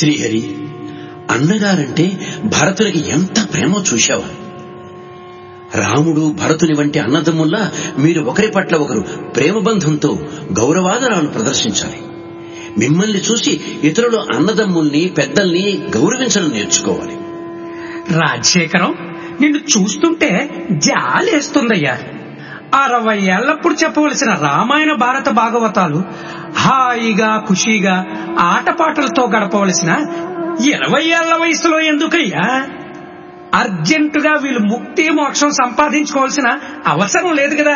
శ్రీహరి అన్నగారంటే భరతునికి ఎంత ప్రేమో చూశావా రాముడు భరతుని వంటి అన్నదమ్ముల్లా మీరు ఒకరి పట్ల ఒకరు ప్రేమబంధంతో గౌరవాదరాలు ప్రదర్శించాలి మిమ్మల్ని చూసి ఇతరులు అన్నదమ్ముల్ని పెద్దల్ని గౌరవించడం నేర్చుకోవాలి రాజశేఖరం నిన్ను చూస్తుంటే జాలేస్తుందయ్యా అరవై ఏళ్లప్పుడు చెప్పవలసిన రామాయణ భారత భాగవతాలు హాయిగా ఖుషీగా ఆటపాటలతో గడపవలసిన ఇరవై ఏళ్ల వయసులో ఎందుకయ్యా అర్జెంటుగా వీళ్ళు ముక్తి మోక్షం సంపాదించుకోవాల్సిన అవసరం లేదు కదా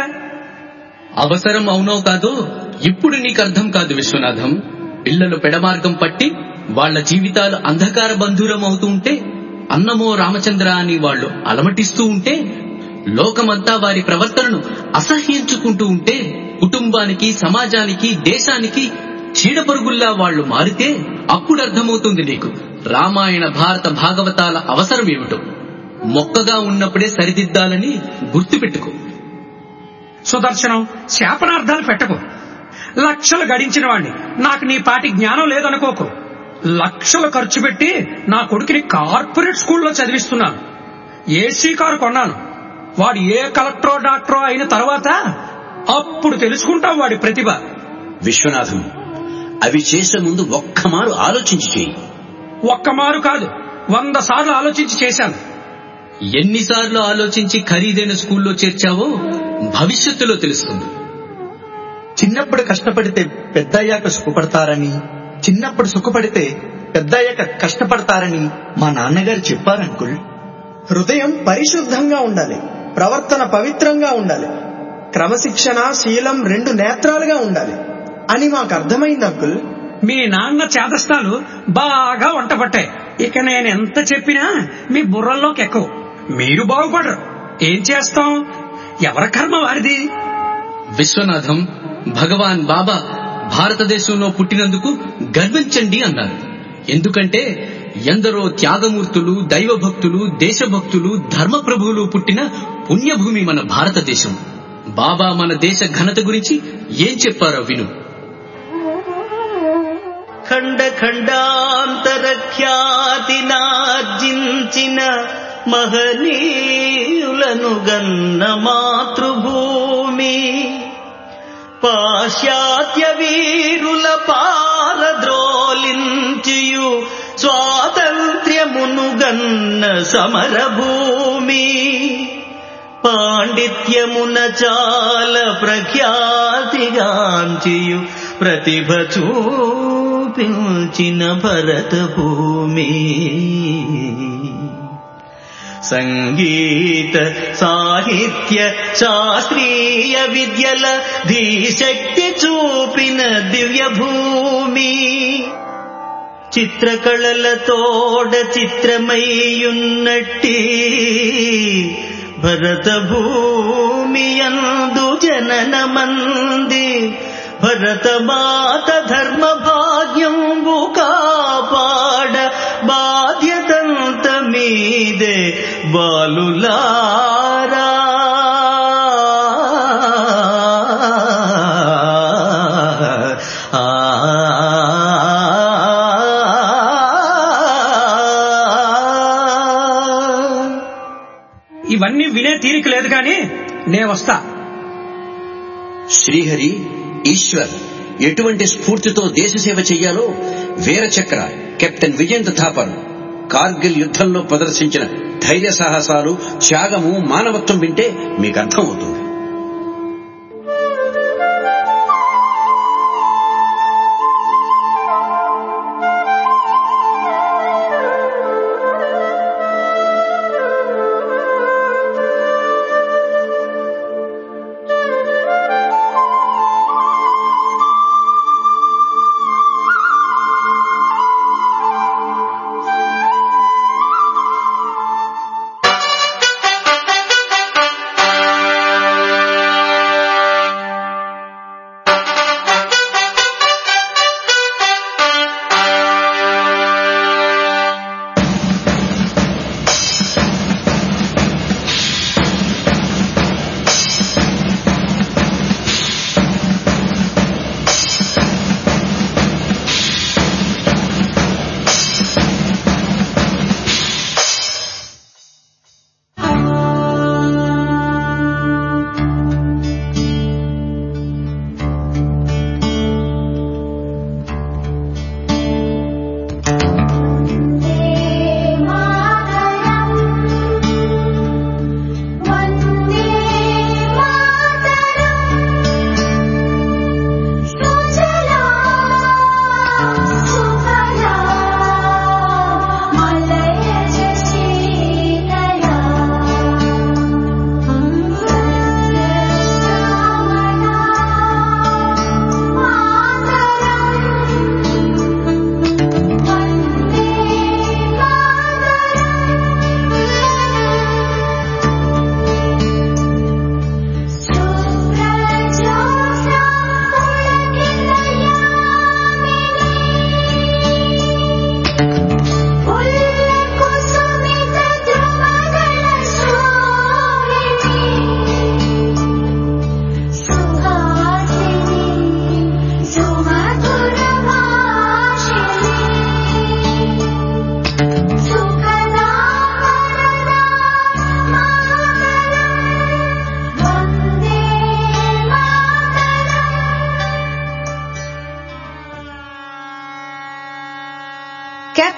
అవసరం అవునో కాదో ఇప్పుడు నీకు అర్థం కాదు విశ్వనాథం పిల్లలు పెడమార్గం పట్టి వాళ్ళ జీవితాలు అంధకార బంధురం అవుతూ ఉంటే అన్నమో రామచంద్ర అని వాళ్ళు అలమటిస్తూ ఉంటే లోకమంతా వారి ప్రవర్తనను అసహ్యించుకుంటూ ఉంటే కుటుంబానికి సమాజానికి దేశానికి చీడపరుగుల్లా వాళ్ళు మారితే అప్పుడు అర్థమవుతుంది నీకు రామాయణ భారత భాగవతాల అవసరం ఏమిటో మొక్కగా ఉన్నప్పుడే సరిదిద్దాలని గుర్తుపెట్టుకో సుదర్శనం శాపనార్థాలు పెట్టకు లక్షలు గడించిన వాణ్ణి నాకు నీ పాటి జ్ఞానం లేదనుకోకు లక్షలు ఖర్చు పెట్టి నా కొడుకుని కార్పొరేట్ స్కూల్లో చదివిస్తున్నాను ఏసీ కారు కొన్నాను వాడు ఏ కలెక్టరో డాక్టరో అయిన తర్వాత అప్పుడు తెలుసుకుంటాం వాడి ప్రతిభ విశ్వనాథం అవి చేసే ముందు ఒక్కమారు ఆలోచించి చేయి ఒక్క మారు కాదు వంద సార్లు ఆలోచించి చేశాను ఎన్నిసార్లు ఆలోచించి ఖరీదైన స్కూల్లో చేర్చావో భవిష్యత్తులో తెలుస్తుంది చిన్నప్పుడు కష్టపడితే పెద్దయ్యాక సుఖపడతారని చిన్నప్పుడు సుఖపడితే పెద్దయ్యాక కష్టపడతారని మా నాన్నగారు చెప్పారంకుల్ హృదయం పరిశుద్ధంగా ఉండాలి ప్రవర్తన పవిత్రంగా ఉండాలి క్రమశిక్షణ శీలం రెండు నేత్రాలుగా ఉండాలి అని మాకు అర్థమైంది అంకుల్ మీ నాన్న చేదస్తాలు బాగా వంటపట్టాయి ఇక నేను ఎంత చెప్పినా మీ బుర్రల్లోకి ఎక్కువ మీరు బాగుపడరు ఏం చేస్తాం ఎవరి కర్మ వారిది విశ్వనాథం భగవాన్ బాబా భారతదేశంలో పుట్టినందుకు గర్వించండి అన్నారు ఎందుకంటే ఎందరో త్యాగమూర్తులు దైవభక్తులు దేశభక్తులు ధర్మప్రభువులు పుట్టిన పుణ్యభూమి మన భారతదేశం బాబా మన దేశ ఘనత గురించి ఏం చెప్పారో విను ఖండ ఖండాంతర ఖ్యాతినార్జించిన మహనీయులను గన్న మాతృభూమి పాశ్చాత్య వీరుల పారద్రోలించియు స్వాతంత్ర్యమును గన్న సమరభూమి పాండిత్యమున చాల ప్రఖ్యాతిగాంచియు ప్రతిభ చూపించిన భరత భూమి సంగీత సాహిత్య శాస్త్రీయ విద్యల ధీశక్తి చూపిన దివ్య భూమి చిత్రకళలతోడ చిత్రమయ్యున్నట్టి భరత భూమి అందు జననమంది భరత మాత ధర్మ భాగ్యంబు కాపాడ బాధ్యతంత మీదే బాలులారా ఇవన్నీ వినే తీరిక లేదు కానీ నే వస్తా శ్రీహరి ఈశ్వర్ ఎటువంటి స్ఫూర్తితో దేశ సేవ చెయ్యాలో వీరచక్ర కెప్టెన్ విజేంద్ర థాపర్ కార్గిల్ యుద్ధంలో ప్రదర్శించిన ధైర్య సాహసాలు త్యాగము మానవత్వం వింటే మీకు అర్థమవుతుంది ఆ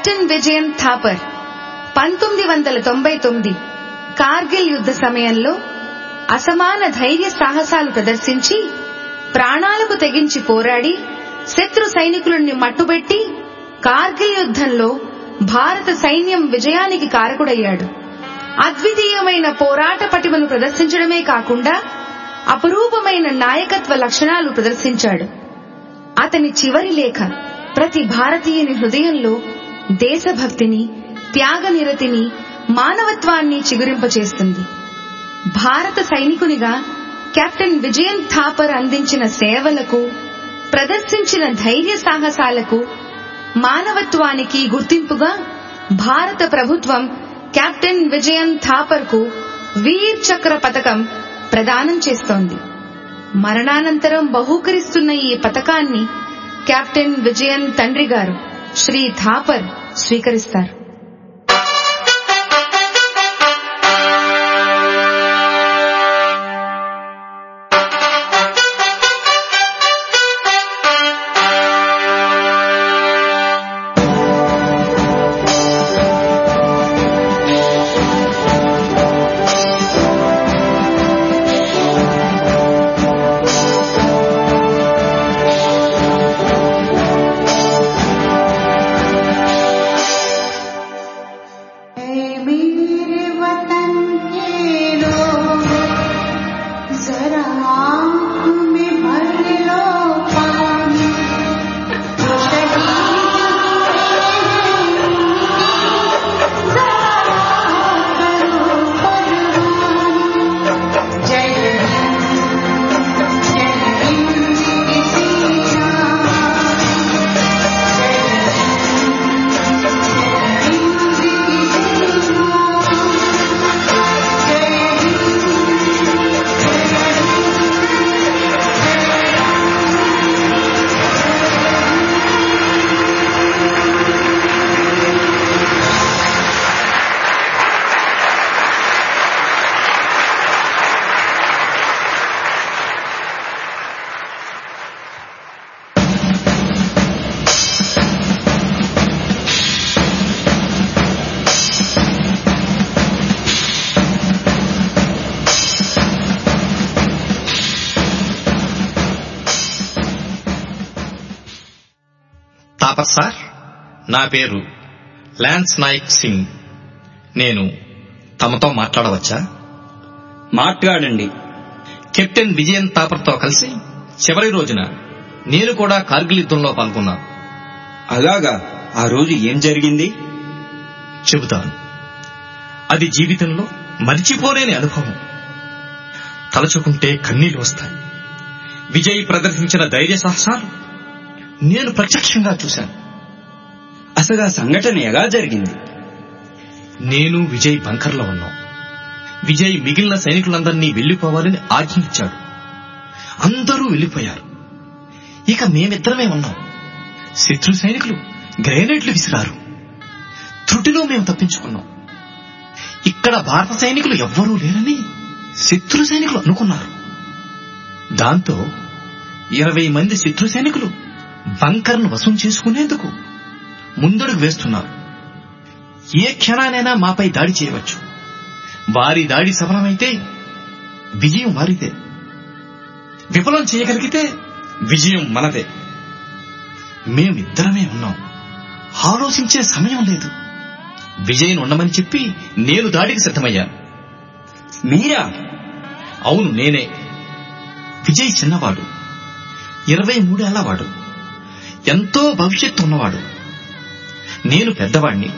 కెప్టెన్ విజయన్ థాపర్ పంతొమ్మిది వందల తొంభై తొమ్మిది కార్గిల్ యుద్ధ సమయంలో అసమాన ధైర్య సాహసాలు ప్రదర్శించి ప్రాణాలకు తెగించి పోరాడి శత్రు సైనికులని మట్టుబెట్టి కార్గిల్ యుద్ధంలో భారత సైన్యం విజయానికి కారకుడయ్యాడు అద్వితీయమైన పోరాట పటిమను ప్రదర్శించడమే కాకుండా అపురూపమైన నాయకత్వ లక్షణాలు ప్రదర్శించాడు అతని చివరి లేఖ ప్రతి భారతీయుని హృదయంలో దేశభక్తిని త్యాగనిరతిని మానవత్వాన్ని చిగురింపచేస్తుంది భారత సైనికునిగా కెప్టెన్ విజయన్ థాపర్ అందించిన సేవలకు ప్రదర్శించిన ధైర్య సాహసాలకు మానవత్వానికి గుర్తింపుగా భారత ప్రభుత్వం కెప్టెన్ విజయన్ థాపర్ కు వీర్ చక్ర పథకం ప్రదానం చేస్తోంది మరణానంతరం బహూకరిస్తున్న ఈ పథకాన్ని కెప్టెన్ విజయన్ తండ్రి గారు శ్రీ థాపర్ స్వీకరిస్తారు తాపస్ సార్ నా పేరు లాన్స్ నాయక్ సింగ్ నేను తమతో మాట్లాడవచ్చా మాట్లాడండి కెప్టెన్ విజయన్ తాపర్తో కలిసి చివరి రోజున నేను కూడా కార్గిల్ యుద్ధంలో పాల్గొన్నాను అలాగా ఆ రోజు ఏం జరిగింది చెబుతాను అది జీవితంలో మరిచిపోలేని అనుభవం తలచుకుంటే కన్నీళ్లు వస్తాయి విజయ్ ప్రదర్శించిన ధైర్య సాహసాలు నేను ప్రత్యక్షంగా చూశాను అసలు ఆ సంఘటన ఎలా జరిగింది నేను విజయ్ బంకర్లో ఉన్నాం విజయ్ మిగిలిన సైనికులందరినీ వెళ్లిపోవాలని ఆజ్ఞించాడు అందరూ వెళ్లిపోయారు ఇక మేమిద్దరమే ఉన్నాం శత్రు సైనికులు గ్రెనేడ్లు విసిరారు త్రుటిలో మేము తప్పించుకున్నాం ఇక్కడ భారత సైనికులు ఎవ్వరూ లేరని శత్రు సైనికులు అనుకున్నారు దాంతో ఇరవై మంది శత్రు సైనికులు బంకర్ను వశం చేసుకునేందుకు ముందడుగు వేస్తున్నారు ఏ క్షణానైనా మాపై దాడి చేయవచ్చు వారి దాడి సఫలమైతే విజయం వారిదే విఫలం చేయగలిగితే విజయం మనదే మేమిద్దరమే ఉన్నాం ఆలోచించే సమయం లేదు విజయన్ ఉండమని చెప్పి నేను దాడికి సిద్ధమయ్యాను మీరా అవును నేనే విజయ్ చిన్నవాడు ఇరవై మూడేళ్లవాడు ఎంతో భవిష్యత్తు ఉన్నవాడు నేను పెద్దవాణ్ణి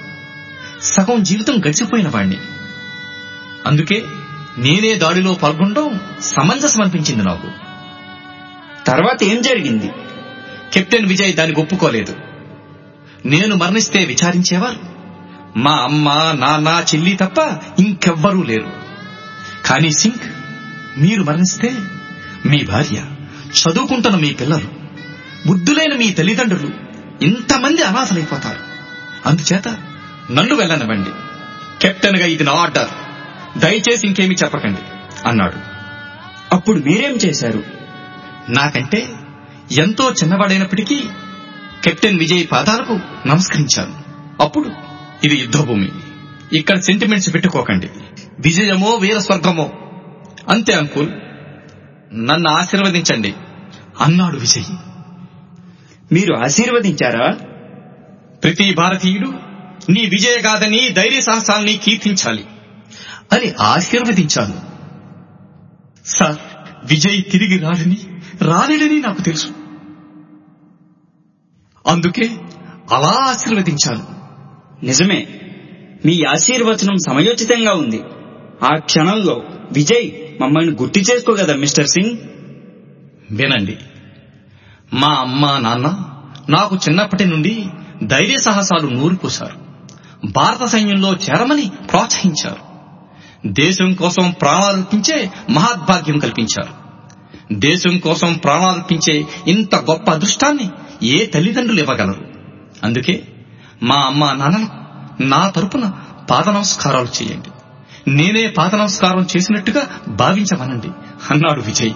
సగం జీవితం గడిచిపోయిన వాణ్ణి అందుకే నేనే దాడిలో పాల్గొనడం సమంజసం అనిపించింది నాకు తర్వాత ఏం జరిగింది కెప్టెన్ విజయ్ దానికి ఒప్పుకోలేదు నేను మరణిస్తే విచారించేవారు మా అమ్మ నాన్న చెల్లి తప్ప ఇంకెవ్వరూ లేరు కానీ సింగ్ మీరు మరణిస్తే మీ భార్య చదువుకుంటున్న మీ పిల్లలు బుద్ధులైన మీ తల్లిదండ్రులు ఇంతమంది అనాథలైపోతారు అందుచేత నన్ను వెళ్ళనివ్వండి కెప్టెన్ గా ఇది నా ఆర్డర్ దయచేసి ఇంకేమీ చెప్పకండి అన్నాడు అప్పుడు మీరేం చేశారు నాకంటే ఎంతో చిన్నవాడైనప్పటికీ కెప్టెన్ విజయ్ పాదాలకు నమస్కరించాను అప్పుడు ఇది యుద్ధభూమి ఇక్కడ సెంటిమెంట్స్ పెట్టుకోకండి విజయమో వీర స్వర్గమో అంతే అంకుల్ నన్ను ఆశీర్వదించండి అన్నాడు విజయ్ మీరు ఆశీర్వదించారా ప్రతి భారతీయుడు నీ విజయగాథని ధైర్య సాహసాల్ని కీర్తించాలి అని ఆశీర్వదించాను సార్ విజయ్ తిరిగి రాడని రాలేడని నాకు తెలుసు అందుకే అలా ఆశీర్వదించాను నిజమే మీ ఆశీర్వచనం సమయోచితంగా ఉంది ఆ క్షణంలో విజయ్ మమ్మల్ని గుర్తు చేసుకోగదా మిస్టర్ సింగ్ వినండి మా అమ్మ నాన్న నాకు చిన్నప్పటి నుండి ధైర్య సాహసాలు నూరిపోశారు భారత సైన్యంలో చేరమని ప్రోత్సహించారు దేశం కోసం ప్రాణాలర్పించే మహాద్భాగ్యం కల్పించారు దేశం కోసం ప్రాణాలర్పించే ఇంత గొప్ప అదృష్టాన్ని ఏ తల్లిదండ్రులు ఇవ్వగలరు అందుకే మా అమ్మ నాన్నలకు నా తరపున పాద నమస్కారాలు చేయండి నేనే పాద నమస్కారం చేసినట్టుగా భావించమనండి అన్నాడు విజయ్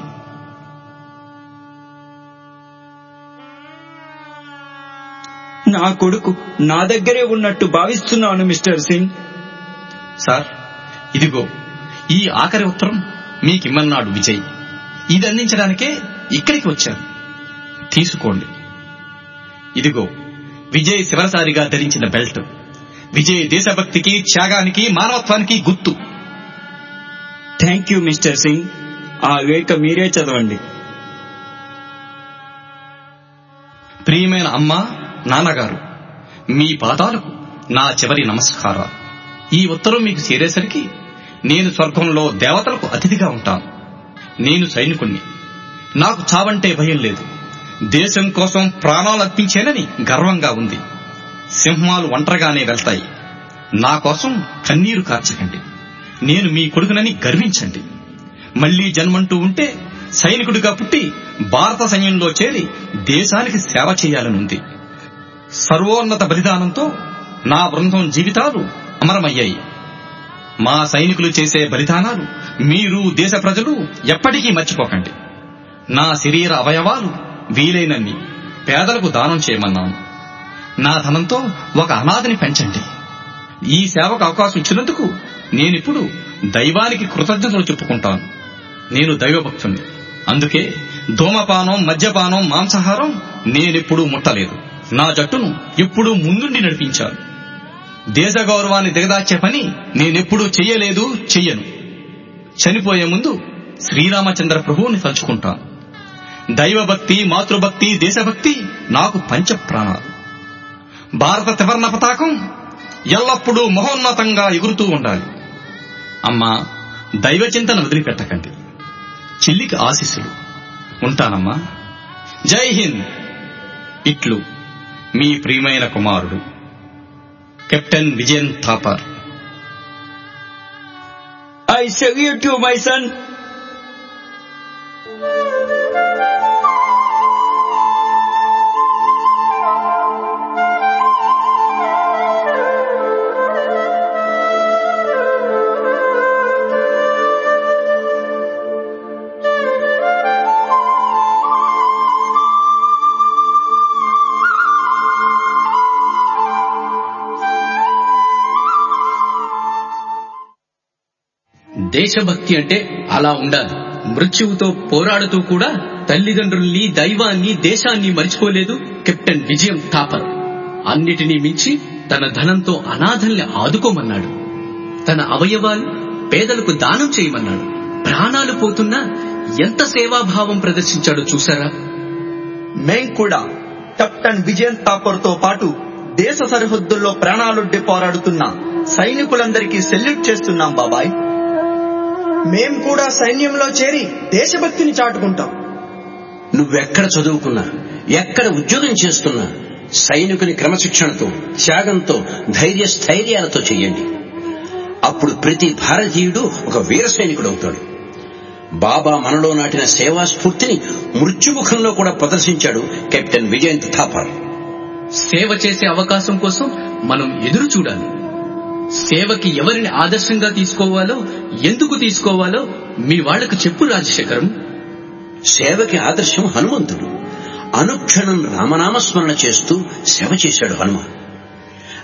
నా కొడుకు నా దగ్గరే ఉన్నట్టు భావిస్తున్నాను మిస్టర్ సింగ్ సార్ ఇదిగో ఈ ఆఖరి ఉత్తరం మీకిమ్మన్నాడు విజయ్ ఇది అందించడానికే ఇక్కడికి వచ్చాను తీసుకోండి ఇదిగో విజయ్ శివరసారిగా ధరించిన బెల్ట్ విజయ్ దేశభక్తికి త్యాగానికి మానవత్వానికి గుర్తు థ్యాంక్ యూ మిస్టర్ సింగ్ ఆ లేఖ మీరే చదవండి ప్రియమైన అమ్మ నాన్నగారు మీ పాదాలకు నా చివరి నమస్కారాలు ఈ ఉత్తరం మీకు చేరేసరికి నేను స్వర్గంలో దేవతలకు అతిథిగా ఉంటాను నేను సైనికుణ్ణి నాకు చావంటే భయం లేదు దేశం కోసం ప్రాణాలు అర్పించేనని గర్వంగా ఉంది సింహాలు ఒంటరిగానే వెళ్తాయి నా కోసం కన్నీరు కార్చకండి నేను మీ కొడుకునని గర్వించండి మళ్లీ జన్మంటూ ఉంటే సైనికుడిగా పుట్టి భారత సైన్యంలో చేరి దేశానికి సేవ చేయాలనుంది సర్వోన్నత బలిదానంతో నా బృందం జీవితాలు అమరమయ్యాయి మా సైనికులు చేసే బలిదానాలు మీరు దేశ ప్రజలు ఎప్పటికీ మర్చిపోకండి నా శరీర అవయవాలు వీలైనన్ని పేదలకు దానం చేయమన్నాను నా ధనంతో ఒక అనాథని పెంచండి ఈ సేవకు అవకాశం ఇచ్చినందుకు నేనిప్పుడు దైవానికి కృతజ్ఞతలు చెప్పుకుంటాను నేను దైవభక్తుణ్ణి అందుకే ధూమపానం మద్యపానం మాంసాహారం నేనెప్పుడూ ముట్టలేదు నా జట్టును ఎప్పుడూ ముందుండి నడిపించాను దేశ గౌరవాన్ని దిగదార్చే పని నేనెప్పుడూ చెయ్యలేదు చెయ్యను చనిపోయే ముందు శ్రీరామచంద్ర ప్రభువుని తలుచుకుంటాను దైవభక్తి మాతృభక్తి దేశభక్తి నాకు పంచ ప్రాణాలు భారత త్రివర్ణ పతాకం ఎల్లప్పుడూ మహోన్నతంగా ఎగురుతూ ఉండాలి అమ్మా దైవ చింతన వదిలిపెట్టకండి చెల్లికి ఆశీస్సులు ఉంటానమ్మా జై హింద్ ఇట్లు మీ ప్రియమైన కుమారుడు captain Vijayan Thapar I salute you my son దేశభక్తి అంటే అలా ఉండాలి మృత్యువుతో పోరాడుతూ కూడా తల్లిదండ్రుల్ని దైవాన్ని దేశాన్ని మరిచిపోలేదు కెప్టెన్ విజయం థాపర్ అన్నిటినీ మించి తన ధనంతో అనాథల్ని ఆదుకోమన్నాడు తన అవయవాలు పేదలకు దానం చేయమన్నాడు ప్రాణాలు పోతున్నా ఎంత సేవాభావం ప్రదర్శించాడో చూసారా మేం కూడా కెప్టెన్ విజయన్ థాపర్ తో పాటు దేశ సరిహద్దుల్లో ప్రాణాలొడ్డి పోరాడుతున్న సైనికులందరికీ సెల్యూట్ చేస్తున్నాం బాబాయ్ మేం కూడా సైన్యంలో చేరి దేశభక్తిని చాటుకుంటాం నువ్వెక్కడ చదువుకున్నా ఎక్కడ ఉద్యోగం చేస్తున్నా సైనికుని క్రమశిక్షణతో త్యాగంతో ధైర్య స్థైర్యాలతో చెయ్యండి అప్పుడు ప్రతి భారతీయుడు ఒక వీర సైనికుడు అవుతాడు బాబా మనలో నాటిన సేవా స్ఫూర్తిని మృత్యుముఖంలో కూడా ప్రదర్శించాడు కెప్టెన్ విజయంత్ థాపర్ సేవ చేసే అవకాశం కోసం మనం ఎదురు చూడాలి సేవకి ఎవరిని ఆదర్శంగా తీసుకోవాలో ఎందుకు తీసుకోవాలో మీ వాళ్లకు చెప్పు రాజశేఖరం సేవకి ఆదర్శం హనుమంతుడు అనుక్షణం రామనామస్మరణ చేస్తూ సేవ చేశాడు హనుమ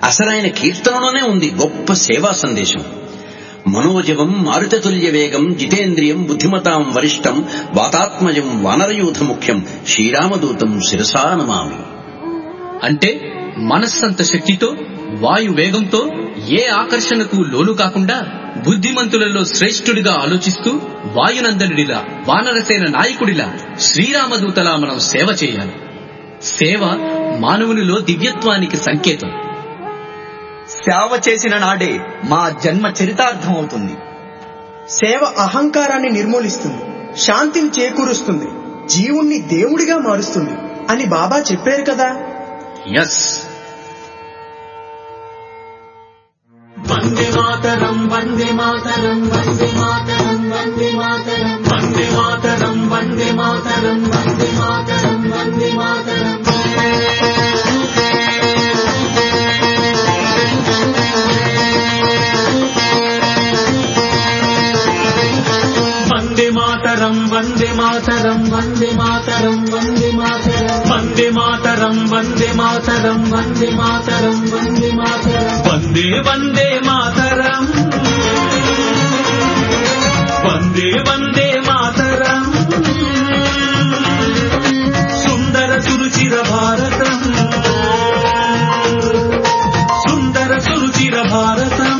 అసలైన కీర్తనలోనే ఉంది గొప్ప సేవా సందేశం మనోజవం మారుతతుల్య వేగం జితేంద్రియం బుద్ధిమతాం వరిష్టం వాతాత్మజం వానరయూథ ముఖ్యం శ్రీరామదూతం శిరసా నమామి అంటే మనస్సంత శక్తితో వాయు వేగంతో ఏ ఆకర్షణకు లోను కాకుండా బుద్ధిమంతులలో శ్రేష్ఠుడిగా ఆలోచిస్తూ వాయునందనుడిలా వానరసేన నాయకుడిలా శ్రీరామదూతలా మనం సేవ చేయాలి సేవ మానవునిలో దివ్యత్వానికి సంకేతం సేవ చేసిన నాడే మా జన్మ చరితార్థం అవుతుంది సేవ అహంకారాన్ని నిర్మూలిస్తుంది శాంతిని చేకూరుస్తుంది జీవుణ్ణి దేవుడిగా మారుస్తుంది అని బాబా చెప్పారు కదా ఎస్ వందే మాతరం వందే మాతరం వందే మాతరం వందే మాతరం వందే మాతరం వందే మాతరం వందే మాతరం వందే మాతరం వందే మాతరం వందే మాతరం వందే మాతరం వందే మాతరం వందే మాతరం వందే మాతరం వందే మాతరం వందే మాతరం వందే వందే మాతరం వందే వందే మాతరం సుందర సురుచిర భారతం సుందర సురుచిర భారతం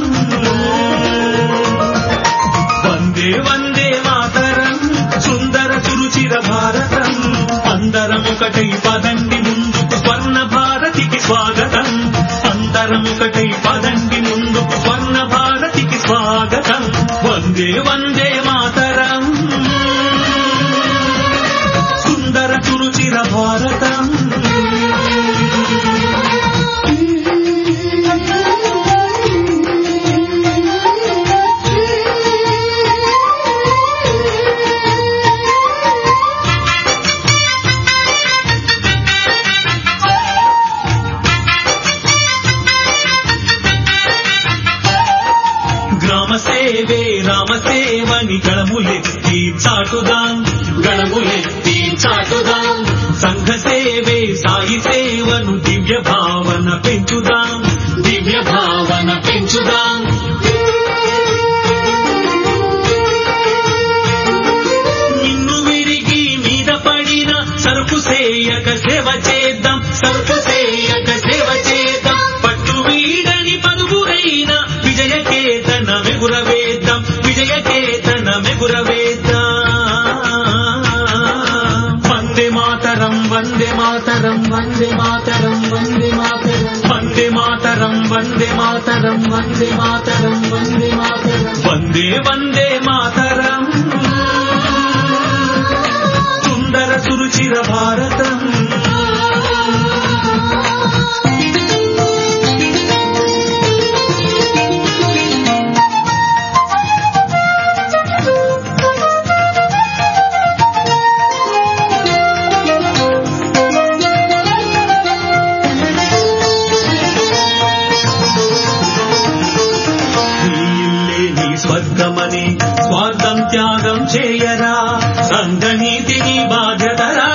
వందే వందే మాతరం సుందర సురుచిర భారతం అందరం ఒకటై పదండి ముందుకు స్వర్ణ భారతికి స్వాగతం అందరం ఒకటై పదండి ముందుకు స్వర్ణ భారతికి స్వాగతం వందే వందే మాతరం సుందర సురుచిర భారతం గ్రామ సేవే రామ సేవని గళములెత్తి చాటుదాం గళములెత్తి చాటుదాం సంఘ సేవే సాయి సేవను దివ్య భావన పెంచుదాం దివ్య భావన పెంచుదాం నిన్ను విరిగి మీద పడిన సరుకు సేయక సేవ చేద్దాం సరుకు సేయక సేవ చేద్దాం పట్టు వీడని పదుగురైన విజయ కేతన మెగురవేద్దాం విజయ కేతన మెగురవేద్దాం వందే మాతరం వందే మాతరం వందే మాతరం వందే మాతరం వందే మాతరం వందే మాతరం వందే మాతరం వందే మాతరం వందే వందే మాతరం సుందర సురుచిర భారతం నీ ఇల్లే నీ స్వర్గమని స్వార్థం త్యాగం చేయరా సంఘనీతిని బాధ్యతరా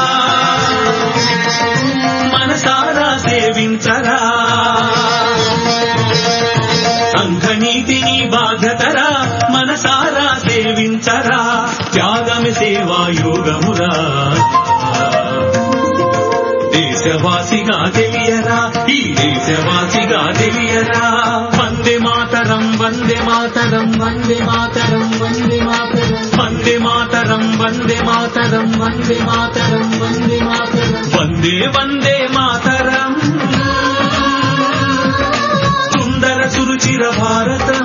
మనసారా సేవించరా సంఘనీతిని బాధ్యతరా మనసారా సేవించరా త్యాగమి సేవా యోగమురా దేశవాసిగా తెలియరా ఈ దేశవాసిగా తెలియరా వందే మాతరం వందే మాతరం వందే మాతరం వందే మాతరం వందే మాతరం వందే మాతరం వందే మాతరం వందే మాతరం వందే వందే మాతరం సుందర సురుచిర భారతం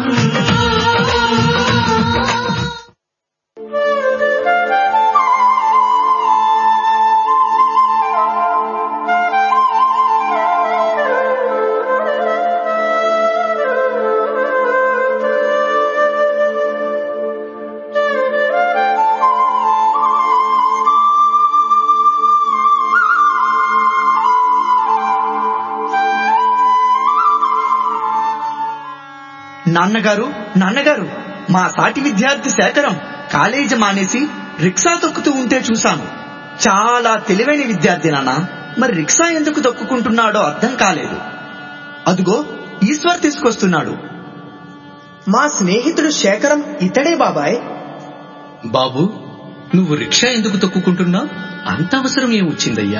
నాన్నగారు నాన్నగారు మా సాటి విద్యార్థి శేఖరం కాలేజీ మానేసి రిక్షా తొక్కుతూ ఉంటే చూశాను చాలా తెలివైన విద్యార్థి నాన్న మరి రిక్షా ఎందుకు తొక్కుకుంటున్నాడో అర్థం కాలేదు అదుగో ఈశ్వర్ తీసుకొస్తున్నాడు మా స్నేహితుడు శేఖరం ఇతడే బాబాయ్ బాబు నువ్వు రిక్షా ఎందుకు తొక్కుకుంటున్నా అంత అవసరం ఏమొచ్చిందయ్యా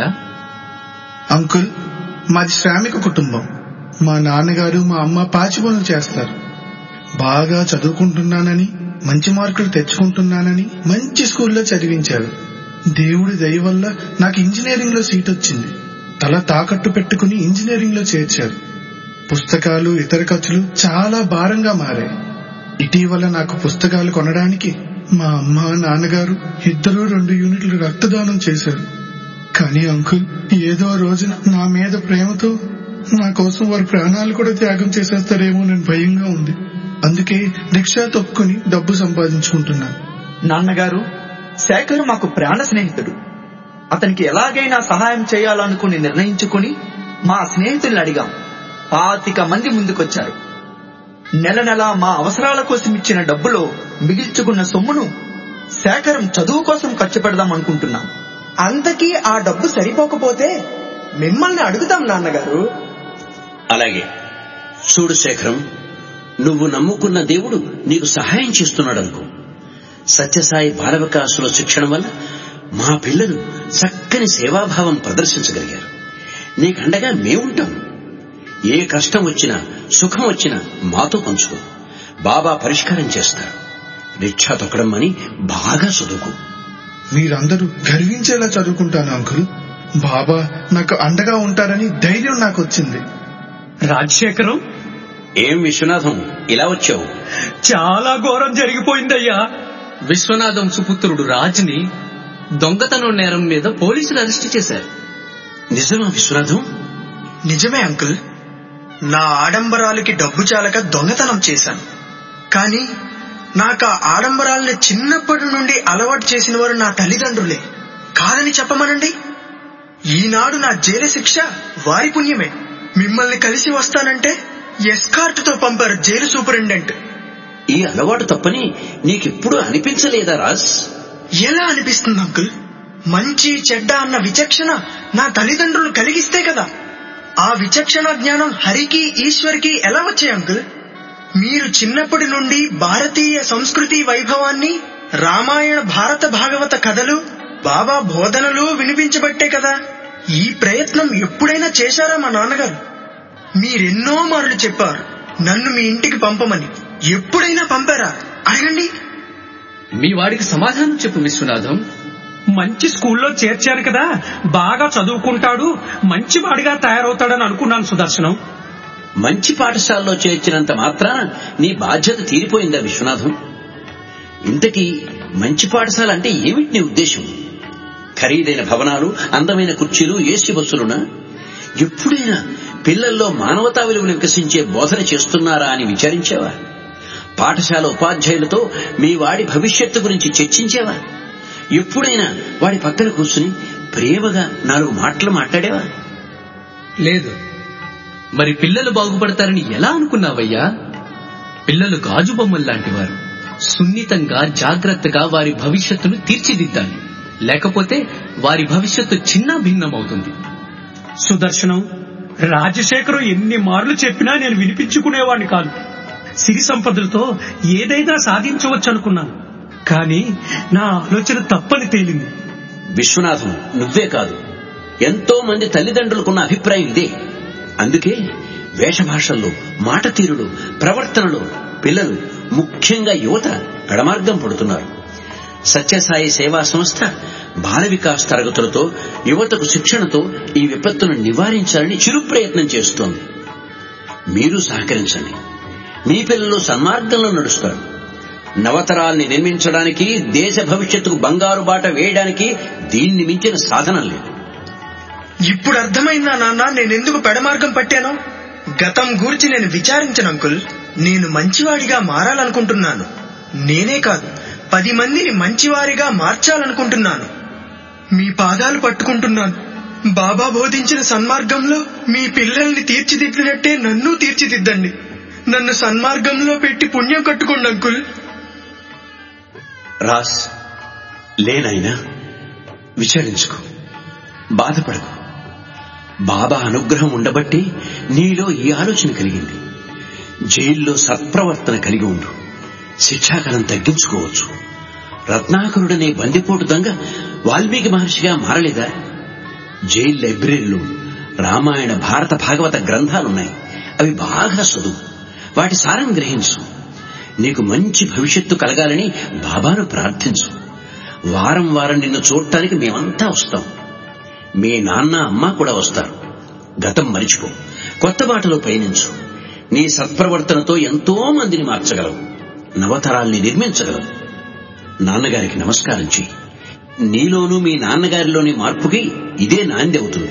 అంకుల్ మాది శ్రామిక కుటుంబం మా నాన్నగారు మా అమ్మ పాచి పనులు చేస్తారు బాగా చదువుకుంటున్నానని మంచి మార్కులు తెచ్చుకుంటున్నానని మంచి స్కూల్లో చదివించారు దేవుడి దయ వల్ల నాకు ఇంజనీరింగ్ లో సీట్ వచ్చింది తల తాకట్టు పెట్టుకుని ఇంజనీరింగ్ లో చేర్చారు పుస్తకాలు ఇతర ఖర్చులు చాలా భారంగా మారాయి ఇటీవల నాకు పుస్తకాలు కొనడానికి మా అమ్మ నాన్నగారు ఇద్దరూ రెండు యూనిట్లు రక్తదానం చేశారు కానీ అంకుల్ ఏదో రోజున నా మీద ప్రేమతో నా కోసం వారి ప్రాణాలు కూడా త్యాగం చేసేస్తారేమో నేను భయంగా ఉంది అందుకే రిక్షా తొక్కుని డబ్బు సంపాదించుకుంటున్నాను నాన్నగారు శేఖర్ మాకు ప్రాణ స్నేహితుడు అతనికి ఎలాగైనా సహాయం చేయాలనుకుని నిర్ణయించుకుని మా స్నేహితుల్ని అడిగాం పాతిక మంది ముందుకొచ్చారు నెల నెల మా అవసరాల కోసం ఇచ్చిన డబ్బులో మిగిల్చుకున్న సొమ్మును శేఖరం చదువు కోసం ఖర్చు పెడదాం అనుకుంటున్నాం అంతకీ ఆ డబ్బు సరిపోకపోతే మిమ్మల్ని అడుగుతాం నాన్నగారు అలాగే చూడు శేఖరం నువ్వు నమ్ముకున్న దేవుడు నీకు సహాయం చేస్తున్నాడు అనుకో సత్యసాయి బాల వికాసుల శిక్షణ వల్ల మా పిల్లలు చక్కని సేవాభావం ప్రదర్శించగలిగారు నీకండగా మేముంటాం ఏ కష్టం వచ్చినా సుఖం వచ్చినా మాతో పంచుకో బాబా పరిష్కారం చేస్తారు రిక్షా తొక్కడం అని బాగా చదువుకో మీరందరూ గర్వించేలా చదువుకుంటాను అంకుల్ బాబా నాకు అండగా ఉంటారని ధైర్యం నాకు వచ్చింది రాజశేఖరం ఏం విశ్వనాథం ఇలా వచ్చావు చాలా ఘోరం జరిగిపోయిందయ్యా విశ్వనాథం సుపుత్రుడు రాజ్ని దొంగతనం నేరం మీద పోలీసులు అరెస్ట్ చేశారు నిజమా విశ్వనాథం నిజమే అంకుల్ నా ఆడంబరాలకి డబ్బు చాలక దొంగతనం చేశాను కానీ నాకు ఆ ఆడంబరాల్ని చిన్నప్పటి నుండి అలవాటు చేసిన వారు నా తల్లిదండ్రులే కాదని చెప్పమనండి ఈనాడు నా జైలు శిక్ష వారి పుణ్యమే మిమ్మల్ని కలిసి వస్తానంటే ఎస్కార్ట్ తో పంపారు జైలు సూపరింటెండెంట్ ఈ అలవాటు తప్పని నీకెప్పుడు అనిపించలేదా రాజ్ ఎలా అనిపిస్తుంది అంకుల్ మంచి చెడ్డ అన్న విచక్షణ నా తల్లిదండ్రులు కలిగిస్తే కదా ఆ విచక్షణ జ్ఞానం హరికి ఈశ్వర్కి ఎలా వచ్చాయి అంకుల్ మీరు చిన్నప్పటి నుండి భారతీయ సంస్కృతి వైభవాన్ని రామాయణ భారత భాగవత కథలు బాబా బోధనలు వినిపించబట్టే కదా ఈ ప్రయత్నం ఎప్పుడైనా చేశారా మా నాన్నగారు మీరెన్నో మార్లు చెప్పారు నన్ను మీ ఇంటికి పంపమని ఎప్పుడైనా పంపారా అడగండి మీ వాడికి సమాధానం చెప్పు విశ్వనాథం మంచి స్కూల్లో చేర్చాను కదా బాగా చదువుకుంటాడు మంచి వాడిగా తయారవుతాడని అనుకున్నాను సుదర్శనం మంచి పాఠశాలలో చేర్చినంత మాత్రాన నీ బాధ్యత తీరిపోయిందా విశ్వనాథం ఇంతకీ మంచి పాఠశాల అంటే ఏమిటి నీ ఉద్దేశం ఖరీదైన భవనాలు అందమైన కుర్చీలు ఏసీ బస్సులునా ఎప్పుడైనా పిల్లల్లో మానవతా విలువలు వికసించే బోధన చేస్తున్నారా అని విచారించావా పాఠశాల ఉపాధ్యాయులతో మీ వాడి భవిష్యత్తు గురించి చర్చించావా ఎప్పుడైనా వాడి పక్కన కూర్చుని ప్రేమగా నాలుగు మాటలు మాట్లాడేవా లేదు మరి పిల్లలు బాగుపడతారని ఎలా అనుకున్నావయ్యా పిల్లలు గాజు బొమ్మల్లాంటి వారు సున్నితంగా జాగ్రత్తగా వారి భవిష్యత్తును తీర్చిదిద్దాలి లేకపోతే వారి భవిష్యత్తు చిన్న భిన్నమవుతుంది సుదర్శనం రాజశేఖరం ఎన్ని మార్లు చెప్పినా నేను వినిపించుకునేవాడిని కాదు సిరి సంపదలతో ఏదైనా సాధించవచ్చు అనుకున్నాను కానీ నా ఆలోచన తప్పని తేలింది విశ్వనాథం నువ్వే కాదు ఎంతో మంది తల్లిదండ్రులకున్న అభిప్రాయం ఇదే అందుకే వేషభాషల్లో మాట తీరులు ప్రవర్తనలో పిల్లలు ముఖ్యంగా యువత పెడమార్గం పడుతున్నారు సత్యసాయి సేవా సంస్థ బాల వికాస్ తరగతులతో యువతకు శిక్షణతో ఈ విపత్తును నివారించాలని చిరు ప్రయత్నం చేస్తోంది మీరు సహకరించండి మీ పిల్లలు సన్మార్గంలో నడుస్తారు నవతరాల్ని నిర్మించడానికి దేశ భవిష్యత్తుకు బంగారు బాట వేయడానికి దీన్ని మించిన సాధనం లేదు ఇప్పుడు అర్థమైందా నాన్న నేనెందుకు పెడమార్గం పట్టాను గతం గురించి నేను విచారించను అంకుల్ నేను మంచివాడిగా మారాలనుకుంటున్నాను నేనే కాదు పది మందిని మంచివారిగా మార్చాలనుకుంటున్నాను మీ పాదాలు పట్టుకుంటున్నాను బాబా బోధించిన సన్మార్గంలో మీ పిల్లల్ని తీర్చిదిద్దినట్టే నన్ను తీర్చిదిద్దండి నన్ను సన్మార్గంలో పెట్టి పుణ్యం కట్టుకోండి అంకుల్ రాస్ లేనైనా విచారించుకో బాధపడకు బాబా అనుగ్రహం ఉండబట్టి నీలో ఈ ఆలోచన కలిగింది జైల్లో సత్ప్రవర్తన కలిగి ఉండు శిక్షాకరం తగ్గించుకోవచ్చు రత్నాకరుడనే బందిపోటు దొంగ వాల్మీకి మహర్షిగా మారలేదా జైలు లైబ్రరీలో రామాయణ భారత భాగవత గ్రంథాలున్నాయి అవి బాగా చదువు వాటి సారం గ్రహించు నీకు మంచి భవిష్యత్తు కలగాలని బాబాను ప్రార్థించు వారం వారం నిన్ను చూడటానికి మేమంతా వస్తాం మీ నాన్న అమ్మ కూడా వస్తారు గతం మరిచిపో కొత్త బాటలో పయనించు నీ సత్ప్రవర్తనతో ఎంతో మందిని మార్చగలవు నవతరాల్ని నిర్మించగలవు నాన్నగారికి నమస్కారం చెయ్యి నీలోనూ మీ నాన్నగారిలోని మార్పుకి ఇదే నాంది అవుతుంది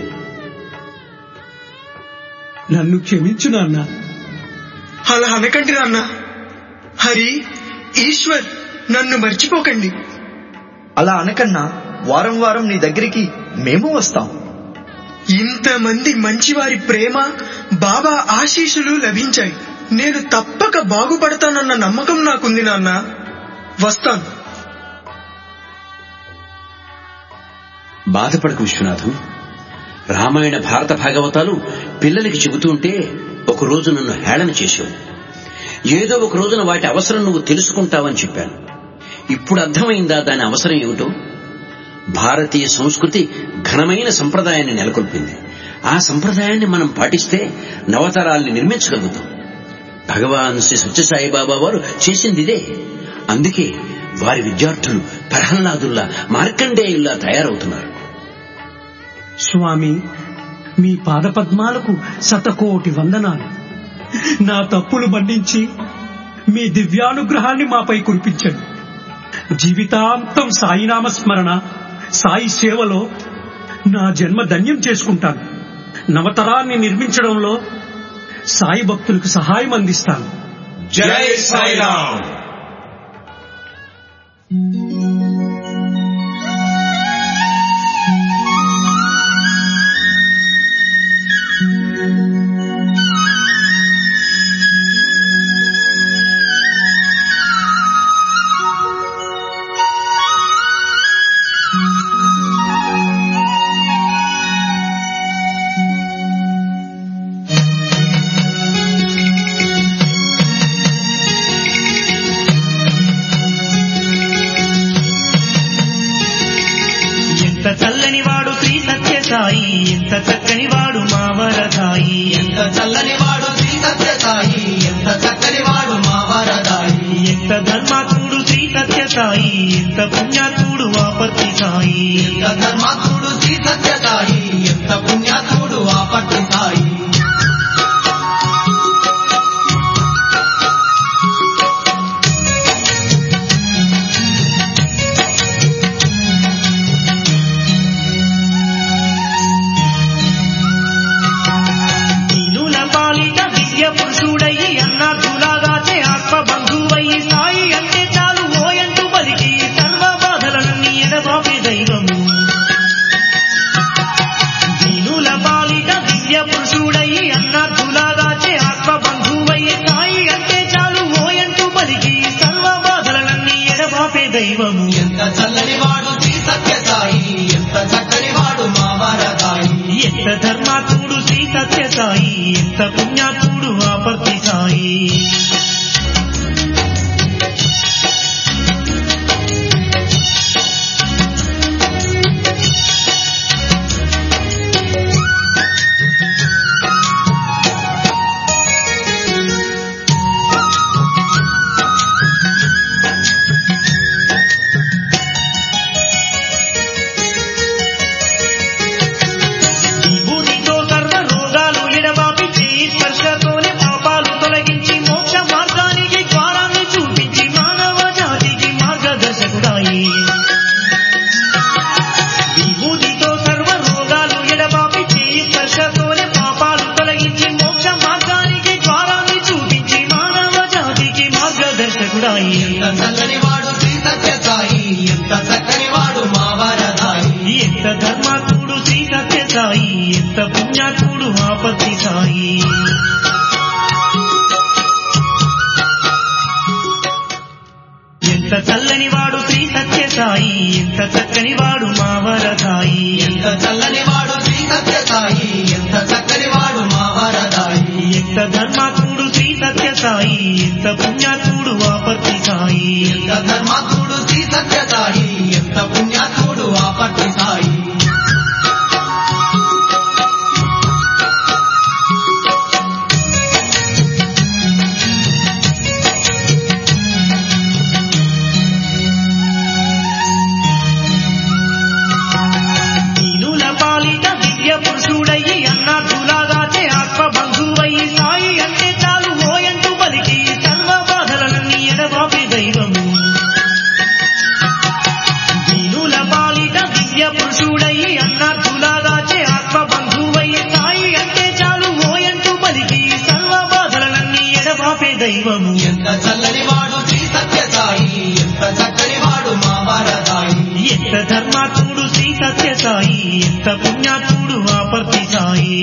నన్ను క్షమించు నాన్న అలా అనకండి నాన్న హరి ఈశ్వర్ నన్ను మర్చిపోకండి అలా అనకన్నా వారం వారం నీ దగ్గరికి మేము వస్తాం ఇంతమంది మంచివారి ప్రేమ బాబా ఆశీస్సులు లభించాయి నేను తప్పక బాగుపడతానన్న నమ్మకం నాకుంది నాన్న వస్తాను బాధపడకు విశ్వనాథం రామాయణ భారత భాగవతాలు పిల్లలకి చెబుతుంటే ఒకరోజు నన్ను హేళన చేశావు ఏదో ఒక రోజున వాటి అవసరం నువ్వు తెలుసుకుంటావని చెప్పాను ఇప్పుడు అర్థమైందా దాని అవసరం ఏమిటో భారతీయ సంస్కృతి ఘనమైన సంప్రదాయాన్ని నెలకొల్పింది ఆ సంప్రదాయాన్ని మనం పాటిస్తే నవతరాల్ని నిర్మించగలుగుతాం భగవాన్ శ్రీ సత్యసాయిబాబా వారు చేసింది ఇదే అందుకే వారి విద్యార్థులు ప్రహ్లాదుల్లా మార్కండేయుల్లా తయారవుతున్నారు స్వామి మీ పాదపద్మాలకు శతకోటి వందనాలు నా తప్పులు మన్నించి మీ దివ్యానుగ్రహాన్ని మాపై కురిపించండి జీవితాంతం సాయినామ స్మరణ సాయి సేవలో నా జన్మ ధన్యం చేసుకుంటాను నవతరాన్ని నిర్మించడంలో సాయి భక్తులకు సహాయం అందిస్తాను జై సాయిరామ్ ఎంత చల్లని వాడు శ్రీ సత్యసాయి ఎంత చక్కని వాడు మా వరదాయి ఎంత చల్లని వాడు శ్రీ సత్యసాయి ఎంత చక్కని వాడు మా వరదాయి ఎంత ధర్మాత్ముడు శ్రీ సత్యసాయి ఎంత పుణ్యాత్ముడు వాపర్తి సాయి ఎంత ధర్మాత్ముడు శ్రీ సత్యసాయి ఎంత పుణ్యాత్ముడు వాపర్తి సాయి దీనుల పాలిట దివ్య పురుషుడయ్యి అన్నార్థులాగాచే ఆత్మ బంధువయ్యి సాయి అంటే చాలు ఓయంటూ పలికి సర్వ బాధలన్నీ ఎడబాపి దైవము దీనుల పాలిట దివ్య పురుషుడయ్యి అన్నార్థులాగాచే ఆత్మ బంధువయ్యి సాయి అంటే చాలు ఓయంటూ పలికి సర్వ బాధలన్నీ ఎడబాపే దైవము ఎంత చల్లని వాడు శ్రీ సత్యసాయి ఎంత చక్కని వాడు మా వరదాయి ఎంత ధర్మాత్ముడు శ్రీ సత్యసాయి ఎంత పుణ్యాత్ముడు ఆపర్తి సాయి విభూతితో సర్వ రోగాలు ఎడబాపి చేయి స్పర్శతోనే పాపాలు తొలగించి మోక్ష మార్గానికి ద్వారాన్ని చూపించి మానవ జాతికి మార్గదర్శకుడాయి విభూతితో సర్వ రోగాలు ఎడబాపి చేయి స్పర్శతోనే పాపాలు తొలగించి మోక్ష మార్గానికి ద్వారాన్ని చూపించి మానవ జాతికి మార్గదర్శకుడాయి ఎంత చల్లని వాడు శ్రీ సత్యసాయి ఎంత చక్కని వాడు మా వరదాయి ఎంత ధర్మాత్ముడు శ్రీ సత్యసాయి ఎంత పుణ్యాత్ముడు ఆపత్తి సాయి ఎంత చల్లని వాడు శ్రీ సత్యసాయి ఎంత చక్కని వాడు మా వరదాయి ఎంత చల్లని వాడు శ్రీ సత్యసాయి ఎంత ఎంత పుణ్యాత్ముడు వాపర్తి సాయి ఎంత ధర్మాత్ముడు శ్రీ సత్యసాయి ఎంత పుణ్యాత్ముడు ఆపట్టి సాయి దీనుల పాలిట దివ్య పురుషుడయ్యి అన్నార్థులాగాచే ఆత్మ బంధువయ్యి సాయి అంటే చాలు ఓయంటూ పలికి సర్వ బాధలన్నీ ఎడబాపి దైవము దీనుల పాలిట దివ్య పురుషుడయ్యి అన్నార్థులాగాచే ఆత్మ బంధువయ్యి సాయి అంటే చాలు ఓయంటూ పలికి సర్వ బాధలన్నీ ఎడబాపే దైవము ఎంత చల్లని వాడు శ్రీ సత్యసాయి ఎంత చక్కని వాడు మా వరదాయి ఎంత ధర్మాత్ముడు శ్రీ సత్య సాయి ఎంత పుణ్యాత్ముడు వాపర్తి సాయి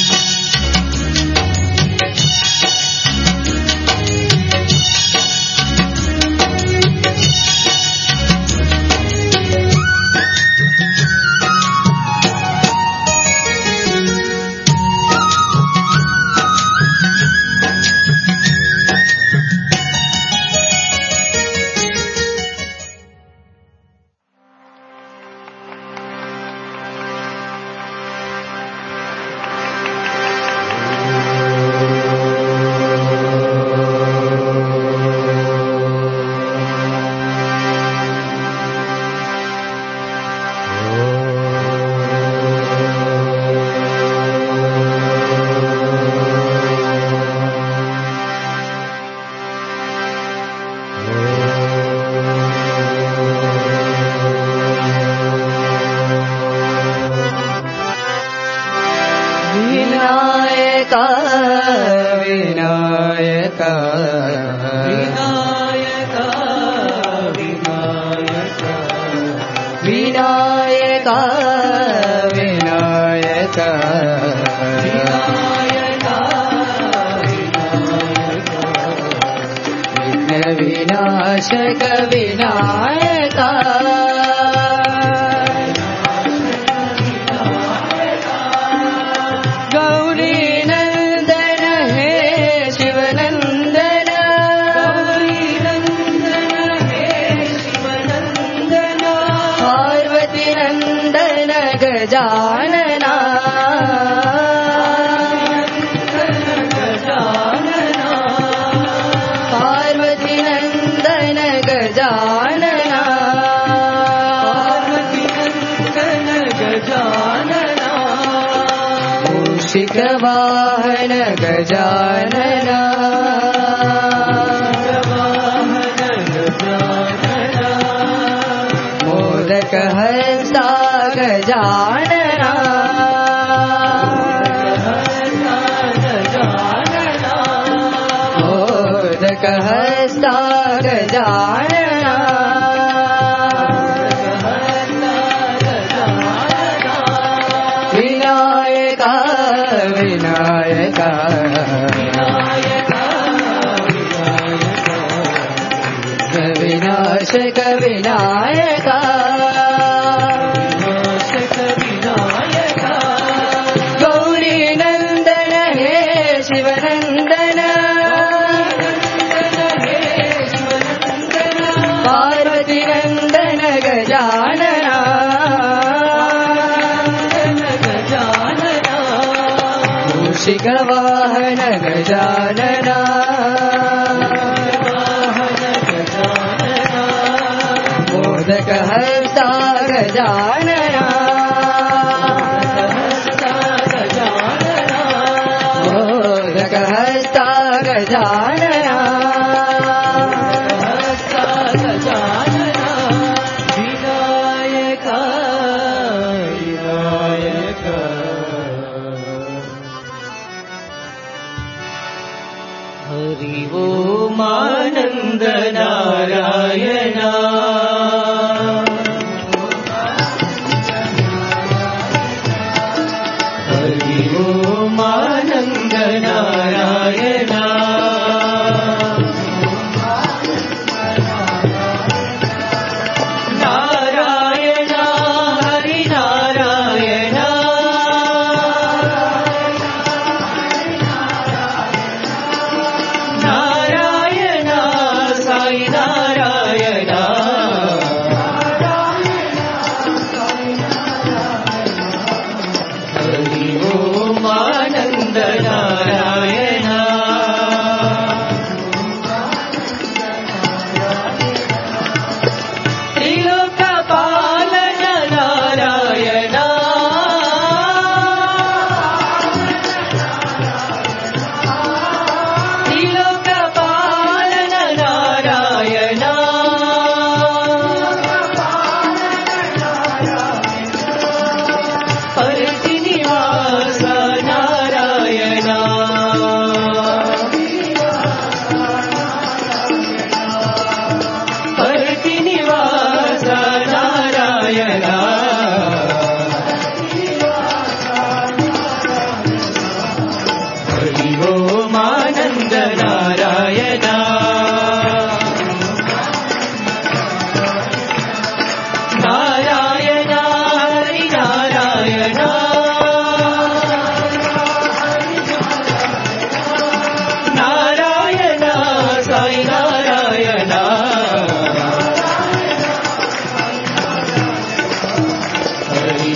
వినాయక వినాయక వినాయక వినాయక వినాయక వినాయక విఘ్న వినాశక వినాయక गौरी नंदन हे शिवनंदन गौरी नंदन हे शिवनंदन पार्वती नंदन गजानना पार्वती नंदन गजानना पार्वती नंदन गजानना मूषिकवाहन गजानना मोदक हस्ता गजानना मोदक हस्ता गजानना विनायक विनायक विनाशक विनायक गौरी नंदन हे शिवनंदन पार्वती नंदन गजानना मूषिकवाहन गजानना मोदक हस्ता गजानना मोदक हस्ता गजानना विनायक विनायक हरि ओमानन्द नारायणा हरि ओमानन्द नारायणा नारायण हरि नारायण नारायण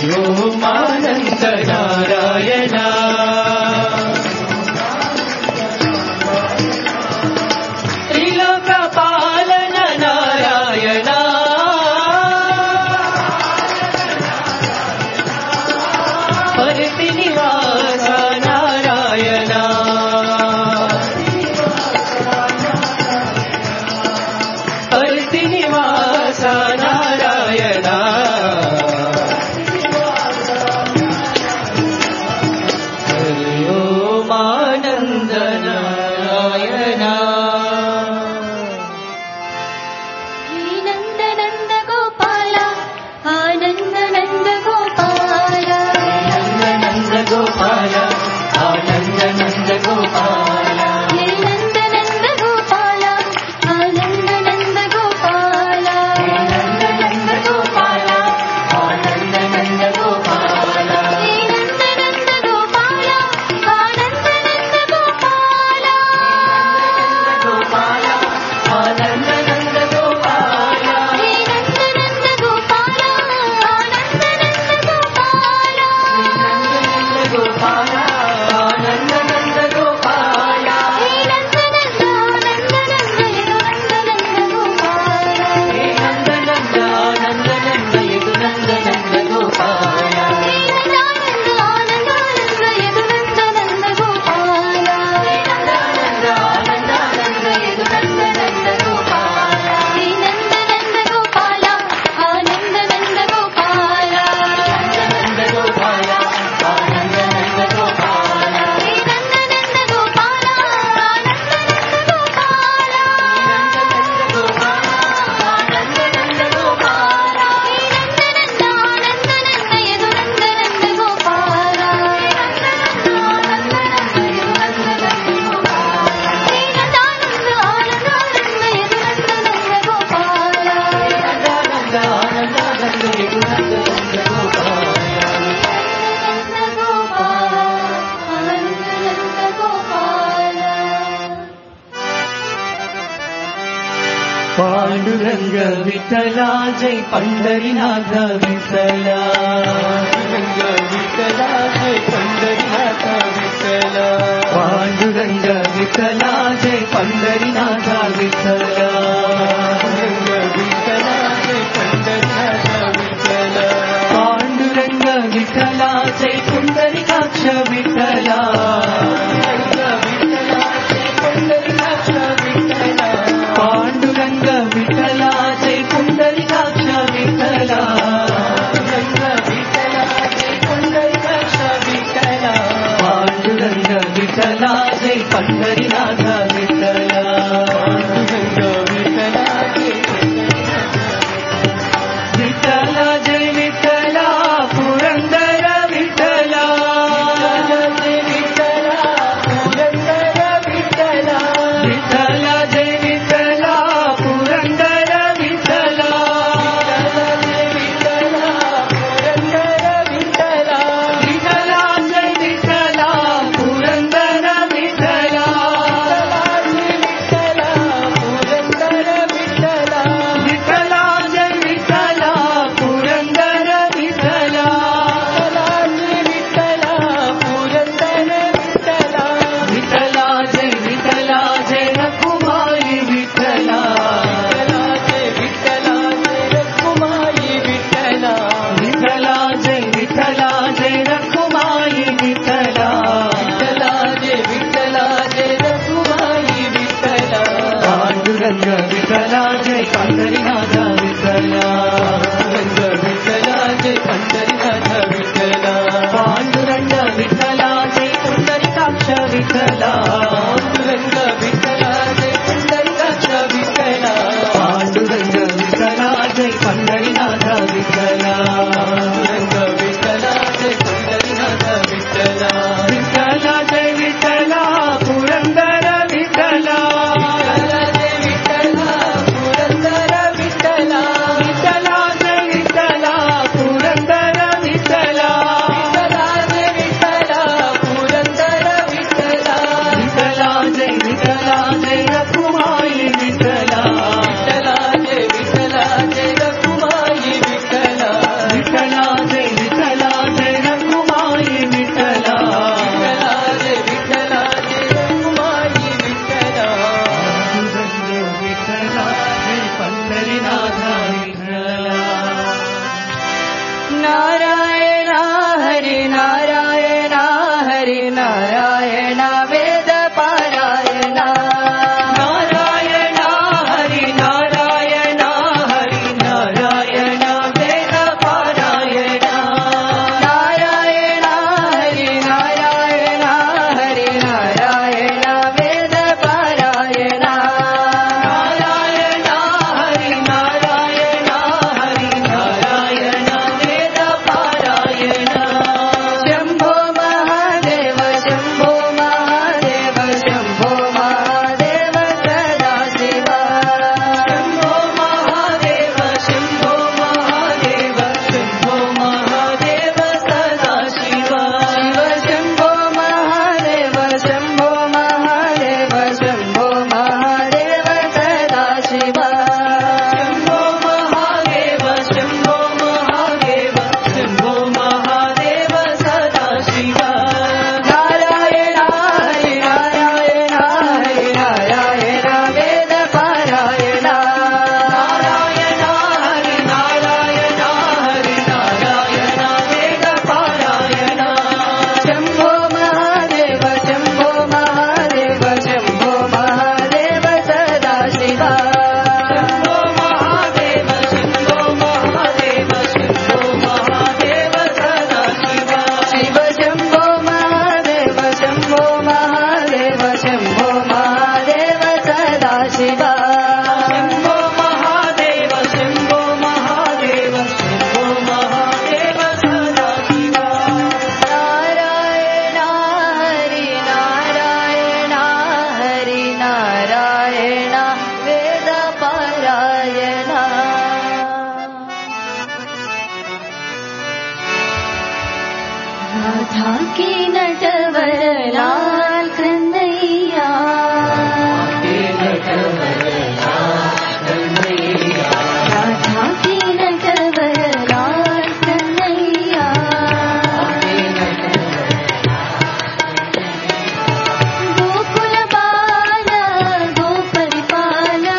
ఓం ఆనంద నారాయణ త్రిలోక పాలన నారాయణ పరితి నివాస నారాయణ పరితి నివాస నారాయణ హరి ఓం ఆనంద నారాయణ నంద నంద గోపాల ఆనంద నంద గోపాల నంద నంద గోపాల ఆనంద నంద గోపాల హే నంద నంద గోపాల ఆనంద నంద గోపాల నంద నంద గోపాల ఆనంద నంద గోపాల హే నంద నంద గోపాల ఆనంద నంద గోపాల గోపాల ఆనంద నంద గోపాల హే నంద నంద గోపాల ఆనంద నంద గోపాల గోపాల ఆనంద నంద గోపాల హే నంద నంద ఆనంద నంద యదు నంద నంద గోపాల హే నంద నంద ఆనంద నంద యదు నంద నంద గోపాల హే నందానంద ఆనందానంద యదు నంద నంద గోపాల హే నంద ఆనందానంద యదు నంద నంద గోపాల హే నంద నంద గోపాల ఆనంద నంద గోపాల నంద గోపాల ఆనంద నంద గోపాల హే నంద నంద గోపాల ఆనంద నంద గోపాల ఆనంద నంద గోపాల హే నంద నంద ఆనంద నంద యదు నంద నంద గోపాల హే నంద నంద ఆనంద నంద యదు నంద నంద గోపాల హే నందానంద ఆనందానంద యదు నంద నంద గోపాల నంద ఆనందానంద యదు నంద నంద గోపాల నంద గోపాల ఆనంద నంద గోపాల పాండురంగ విఠలా జై పండరినాథ విఠలా పాండురంగ విఠలా జై పండరినాథ విఠలా పాండురంగ విఠలా జై పండరినాథ విఠలా పాండురంగ విఠలా జై పండరినాథ విఠలా పాండురంగ విఠలా జై పుండరికాక్ష విఠలా పాండురంగ విఠలా జై పుండరికాక్ష విఠలా పాండురంగ విఠలా జై పండరినాథ విఠలా పాండురంగ విఠలా జై విఠల జై విఠల పురందర విఠల జై విఠల పురందర విఠల విఠల జై విఠల పురందర విఠల జై విఠల పురందర విఠల విఠల జై విఠల పురందర విఠల విఠల జై విఠల పురందర విఠల విఠల జై విఠల జై రఘుమాయి విఠల విఠల జై విఠల జై రఘుమాయి విఠల పాండురంగ విఠల జై పండరినాథ విఠల విఠల జై పండరినాథ విఠల పాండురంగ విఠల జై పుండరికాక్ష విఠల పాండురంగ విఠల జై పుండరికాక్ష విఠల పాండురంగ విఠల జై పండరినాథ విఠల పాండురంగ విఠల జై పండరినాథ విఠల విఠల జై విఠల పురందర విఠల పురందర విఠల విఠల జై విఠల పురందర విఠల విఠల జై విఠల పురందర విఠల విఠల జై విఠల జై రఘుమాయి విఠల విఠల జై విఠల జై రఘుమాయి విఠల విఠల నారాయణ హరి నారాయణ హరి నారాయణ వేద పారాయణ నారాయణ హరి నారాయణ హరి నారాయణ వేద పారాయణ నారాయణ హరి నారాయణ హరి నారాయణ వేద పారాయణ నారాయణ హరి నారాయణ హరి నారాయణ వేద పారాయణ శంభో మహాదేవ శంభో మహాదేవ శంభో మహాదేవ సదా శివ శంభో మహాదేవ శంభో మహాదేవ శంభో మహాదేవ సదా శివ శివ శంభో మహాదేవ శంభో మహాదేవ శంభో మహాదేవ సదా శివ శంభో మహాదేవ శంభో మహాదేవ శంభో మహాదేవ సదా శివ నారాయణ హరి నారాయణ హరి నారాయణ వేద పారాయణ నారాయణ హరి నారాయణ హరి నారాయణ వేద పారాయణ శంభో మహాదేవ శంభో మహాదేవ శంభో మహాదేవ సదా శివ శంభో మహాదేవ శంభో మహాదేవ శంభో మహాదేవ సదా శివ శివ శంభో మహాదేవ శంభో మహాదేవ శంభో మహాదేవ సదా శివ శంభో మహాదేవ శంభో మహాదేవ శంభో మహాదేవ సదా శివ నారాయణ హరి నారాయణ హరి నారాయణ వేద పారాయణ राधा के नटवर लाल कन्हैया राधा के नटवर लाल कन्हैया गोकुल बाला गोपरिपाला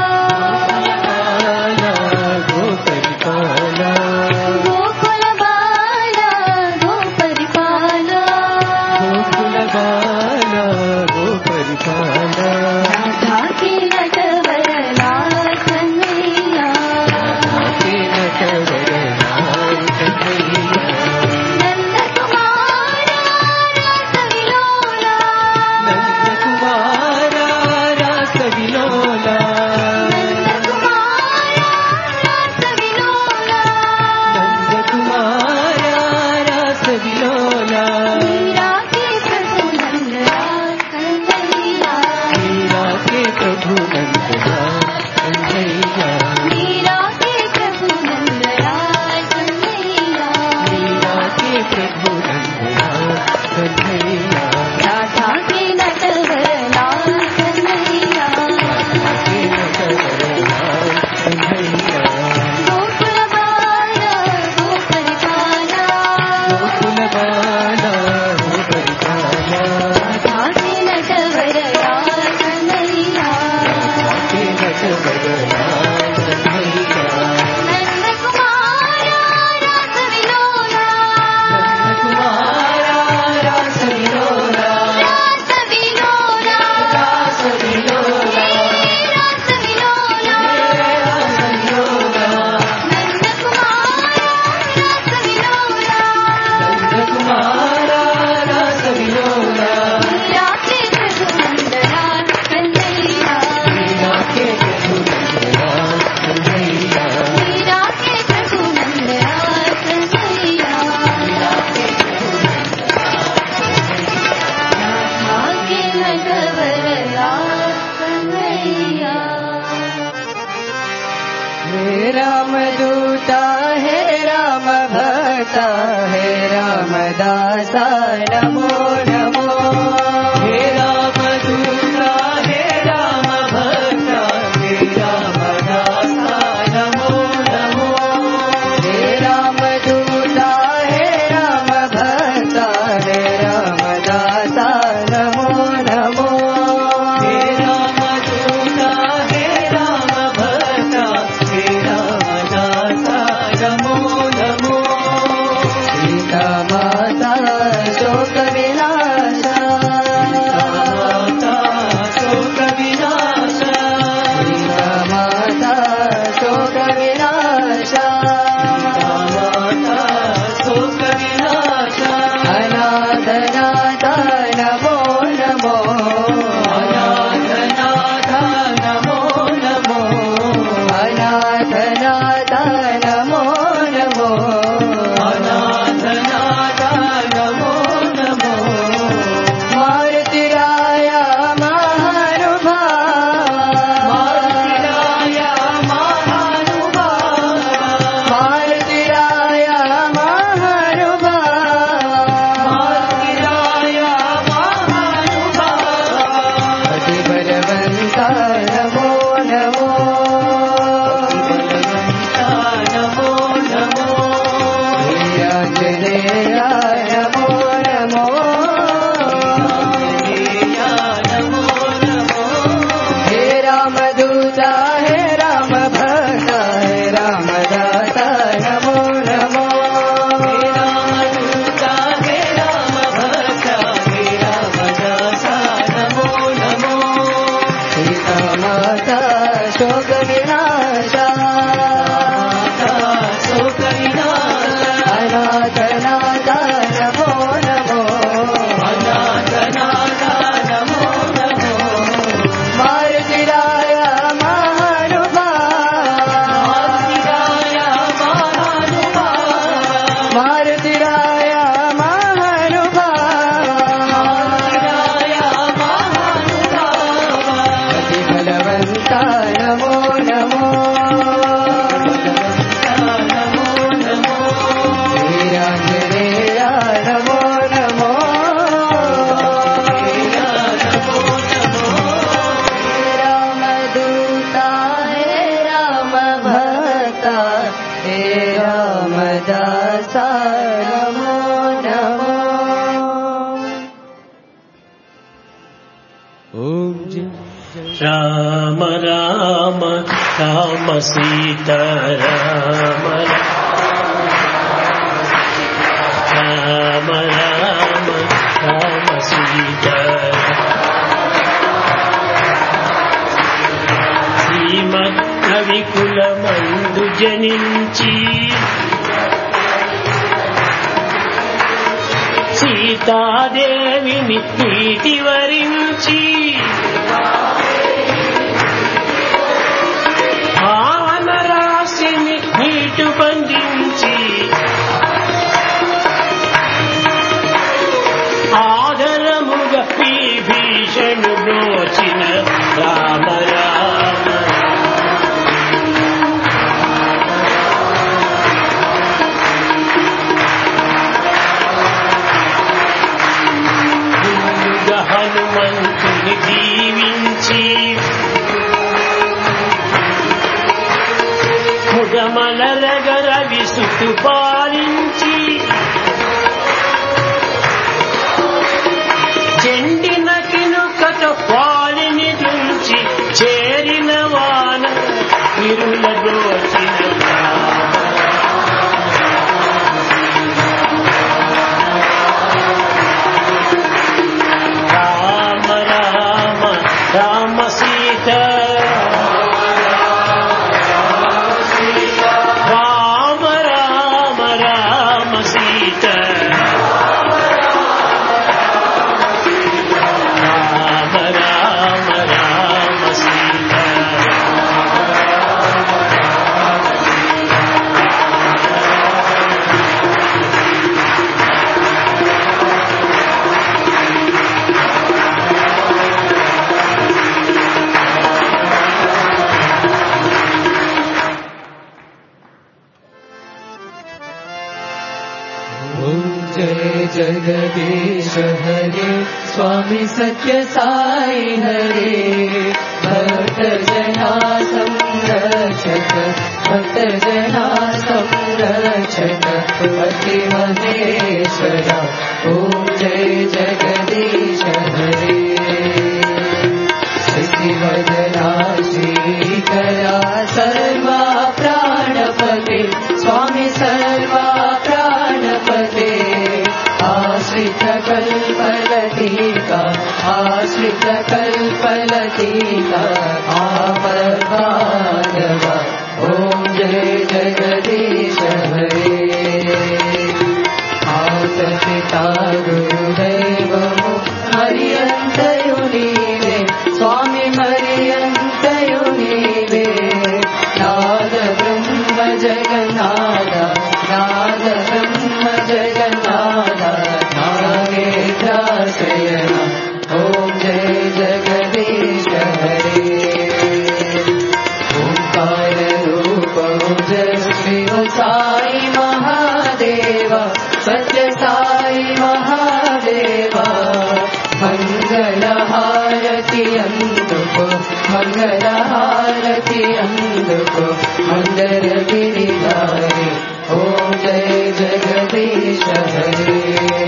गोकुल बाला गोपरिपाला राधा के नटवर लाल कन्हैया नंद कुमारा रास विलोला नंद कुमारा रास विलोला मीरा के प्रभु नंदलाल कन्हैया मीरा के प्रभु नंदलाल कन्हैया राधा के नटवर लाल कन्हैया गोकुल बाला गोपरिपाला राधा के नटवर लाल कन्हैया नंद कुमारा रास विलोला रास विलोला रास विलोला रास विलोला रास विलोला रास विलोला नंद कुमारा रास विलोला नंद कुमारा रास विलोला मीरा के प्रभु नंदलाल कन्हैया मीरा के प्रभु नंदलाल कन्हैया मीरा के प्रभु नंदलाल कन्हैया भाग्य नटवर लाल कन्हैया हे राम दूता हे राम भक्ता हे राम दासा नमो नमो हे राम दूता हे राम भक्ता हे राम दासा नमो नमो हे राम दूता हे राम भक्ता हे राम दासा नमो नमो हे राम दूता हे राम भक्ता हे राम दासा नमो नमो रामदास नमो नमो రామ రామ రామ సీత రామ రామ రామ రామ సీత శ్రీమద్ కవికుల మందు జనించి సీతాదేవిని ప్రీతి వరించి భావన రాశిని నీటు బంధించి ఆదరముగా ఈ భీషణు బ్రోచిన రామ రామ ముందుగా హనుమంతుని దీవించి ముగమలరగర విసుతు పాలించి చెండిన కినుకట పాలిని దుంచి చేరిన వాన విరుల దోచిన రామ రామ రామ సీత రామ రామ రామ సీత రామ రామ రామ సీత ॐ जय जगदीश हरे स्वामी सत्य साई हरे भक्त जना संरक्षक भक्त जना संरक्षक पति महेश्वरा ॐ जय जगदीश हरे शशिवदना श्रीकरा सर्वा प्राणपते स्वामी सर्वा प्राणपते आश्रित कल्पलतीका आश्रित कल्पलतीका आपद्बान्धव ॐ जय जगदीश हरे आसपिता गुरुदैवमु हरियन्तयु नीवे स्वामी मरियन्तयु नीवे नाद ब्रह्म जगन्नाथ नाद ब्रह्म जगन्नाथ नागेन्द्राशयन ॐ जय जगदीश हरे ओंकार रूप जय साई महादेव सत्य साई महादेव मंगल हारति अंदुको मंगल हारति अंदुको मंदर गिरिधारी ओम जय जगदीश हरे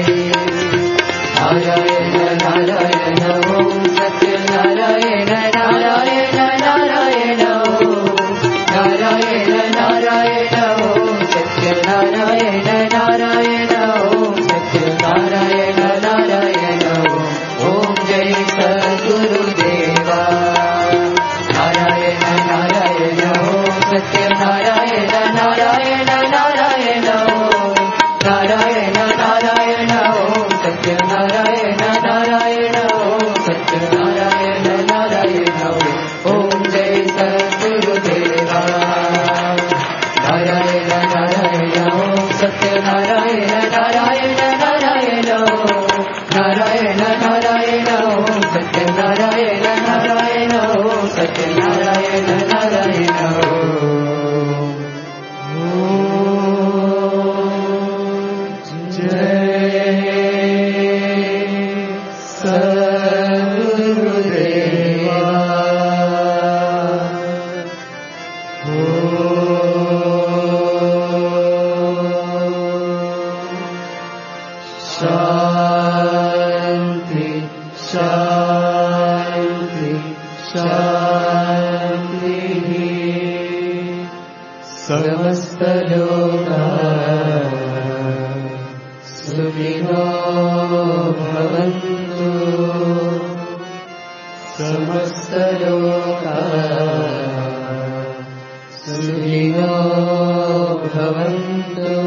नारायण नारायण ओम सत्य नारायण नारायण नारायण ओम नारायण नारायण ओम सत्य नारायण नारायण ओम सत्य नारायण नारायण ओम ओम जय सद्गुरुदेवा नारायण नारायण ओम सत्य नारायण नारायण नारायण ओम नारायण नारायण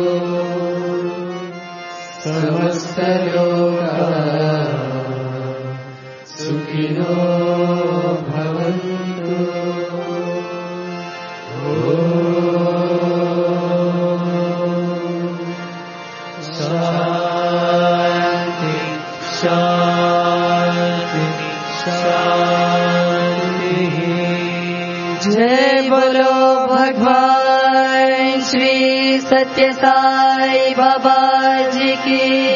समस्तलोका सुखिनो भवन्तु शान्ति शान्ति शान्तिः जय बोलो भगवान श्री सत्य साई बाबा जी की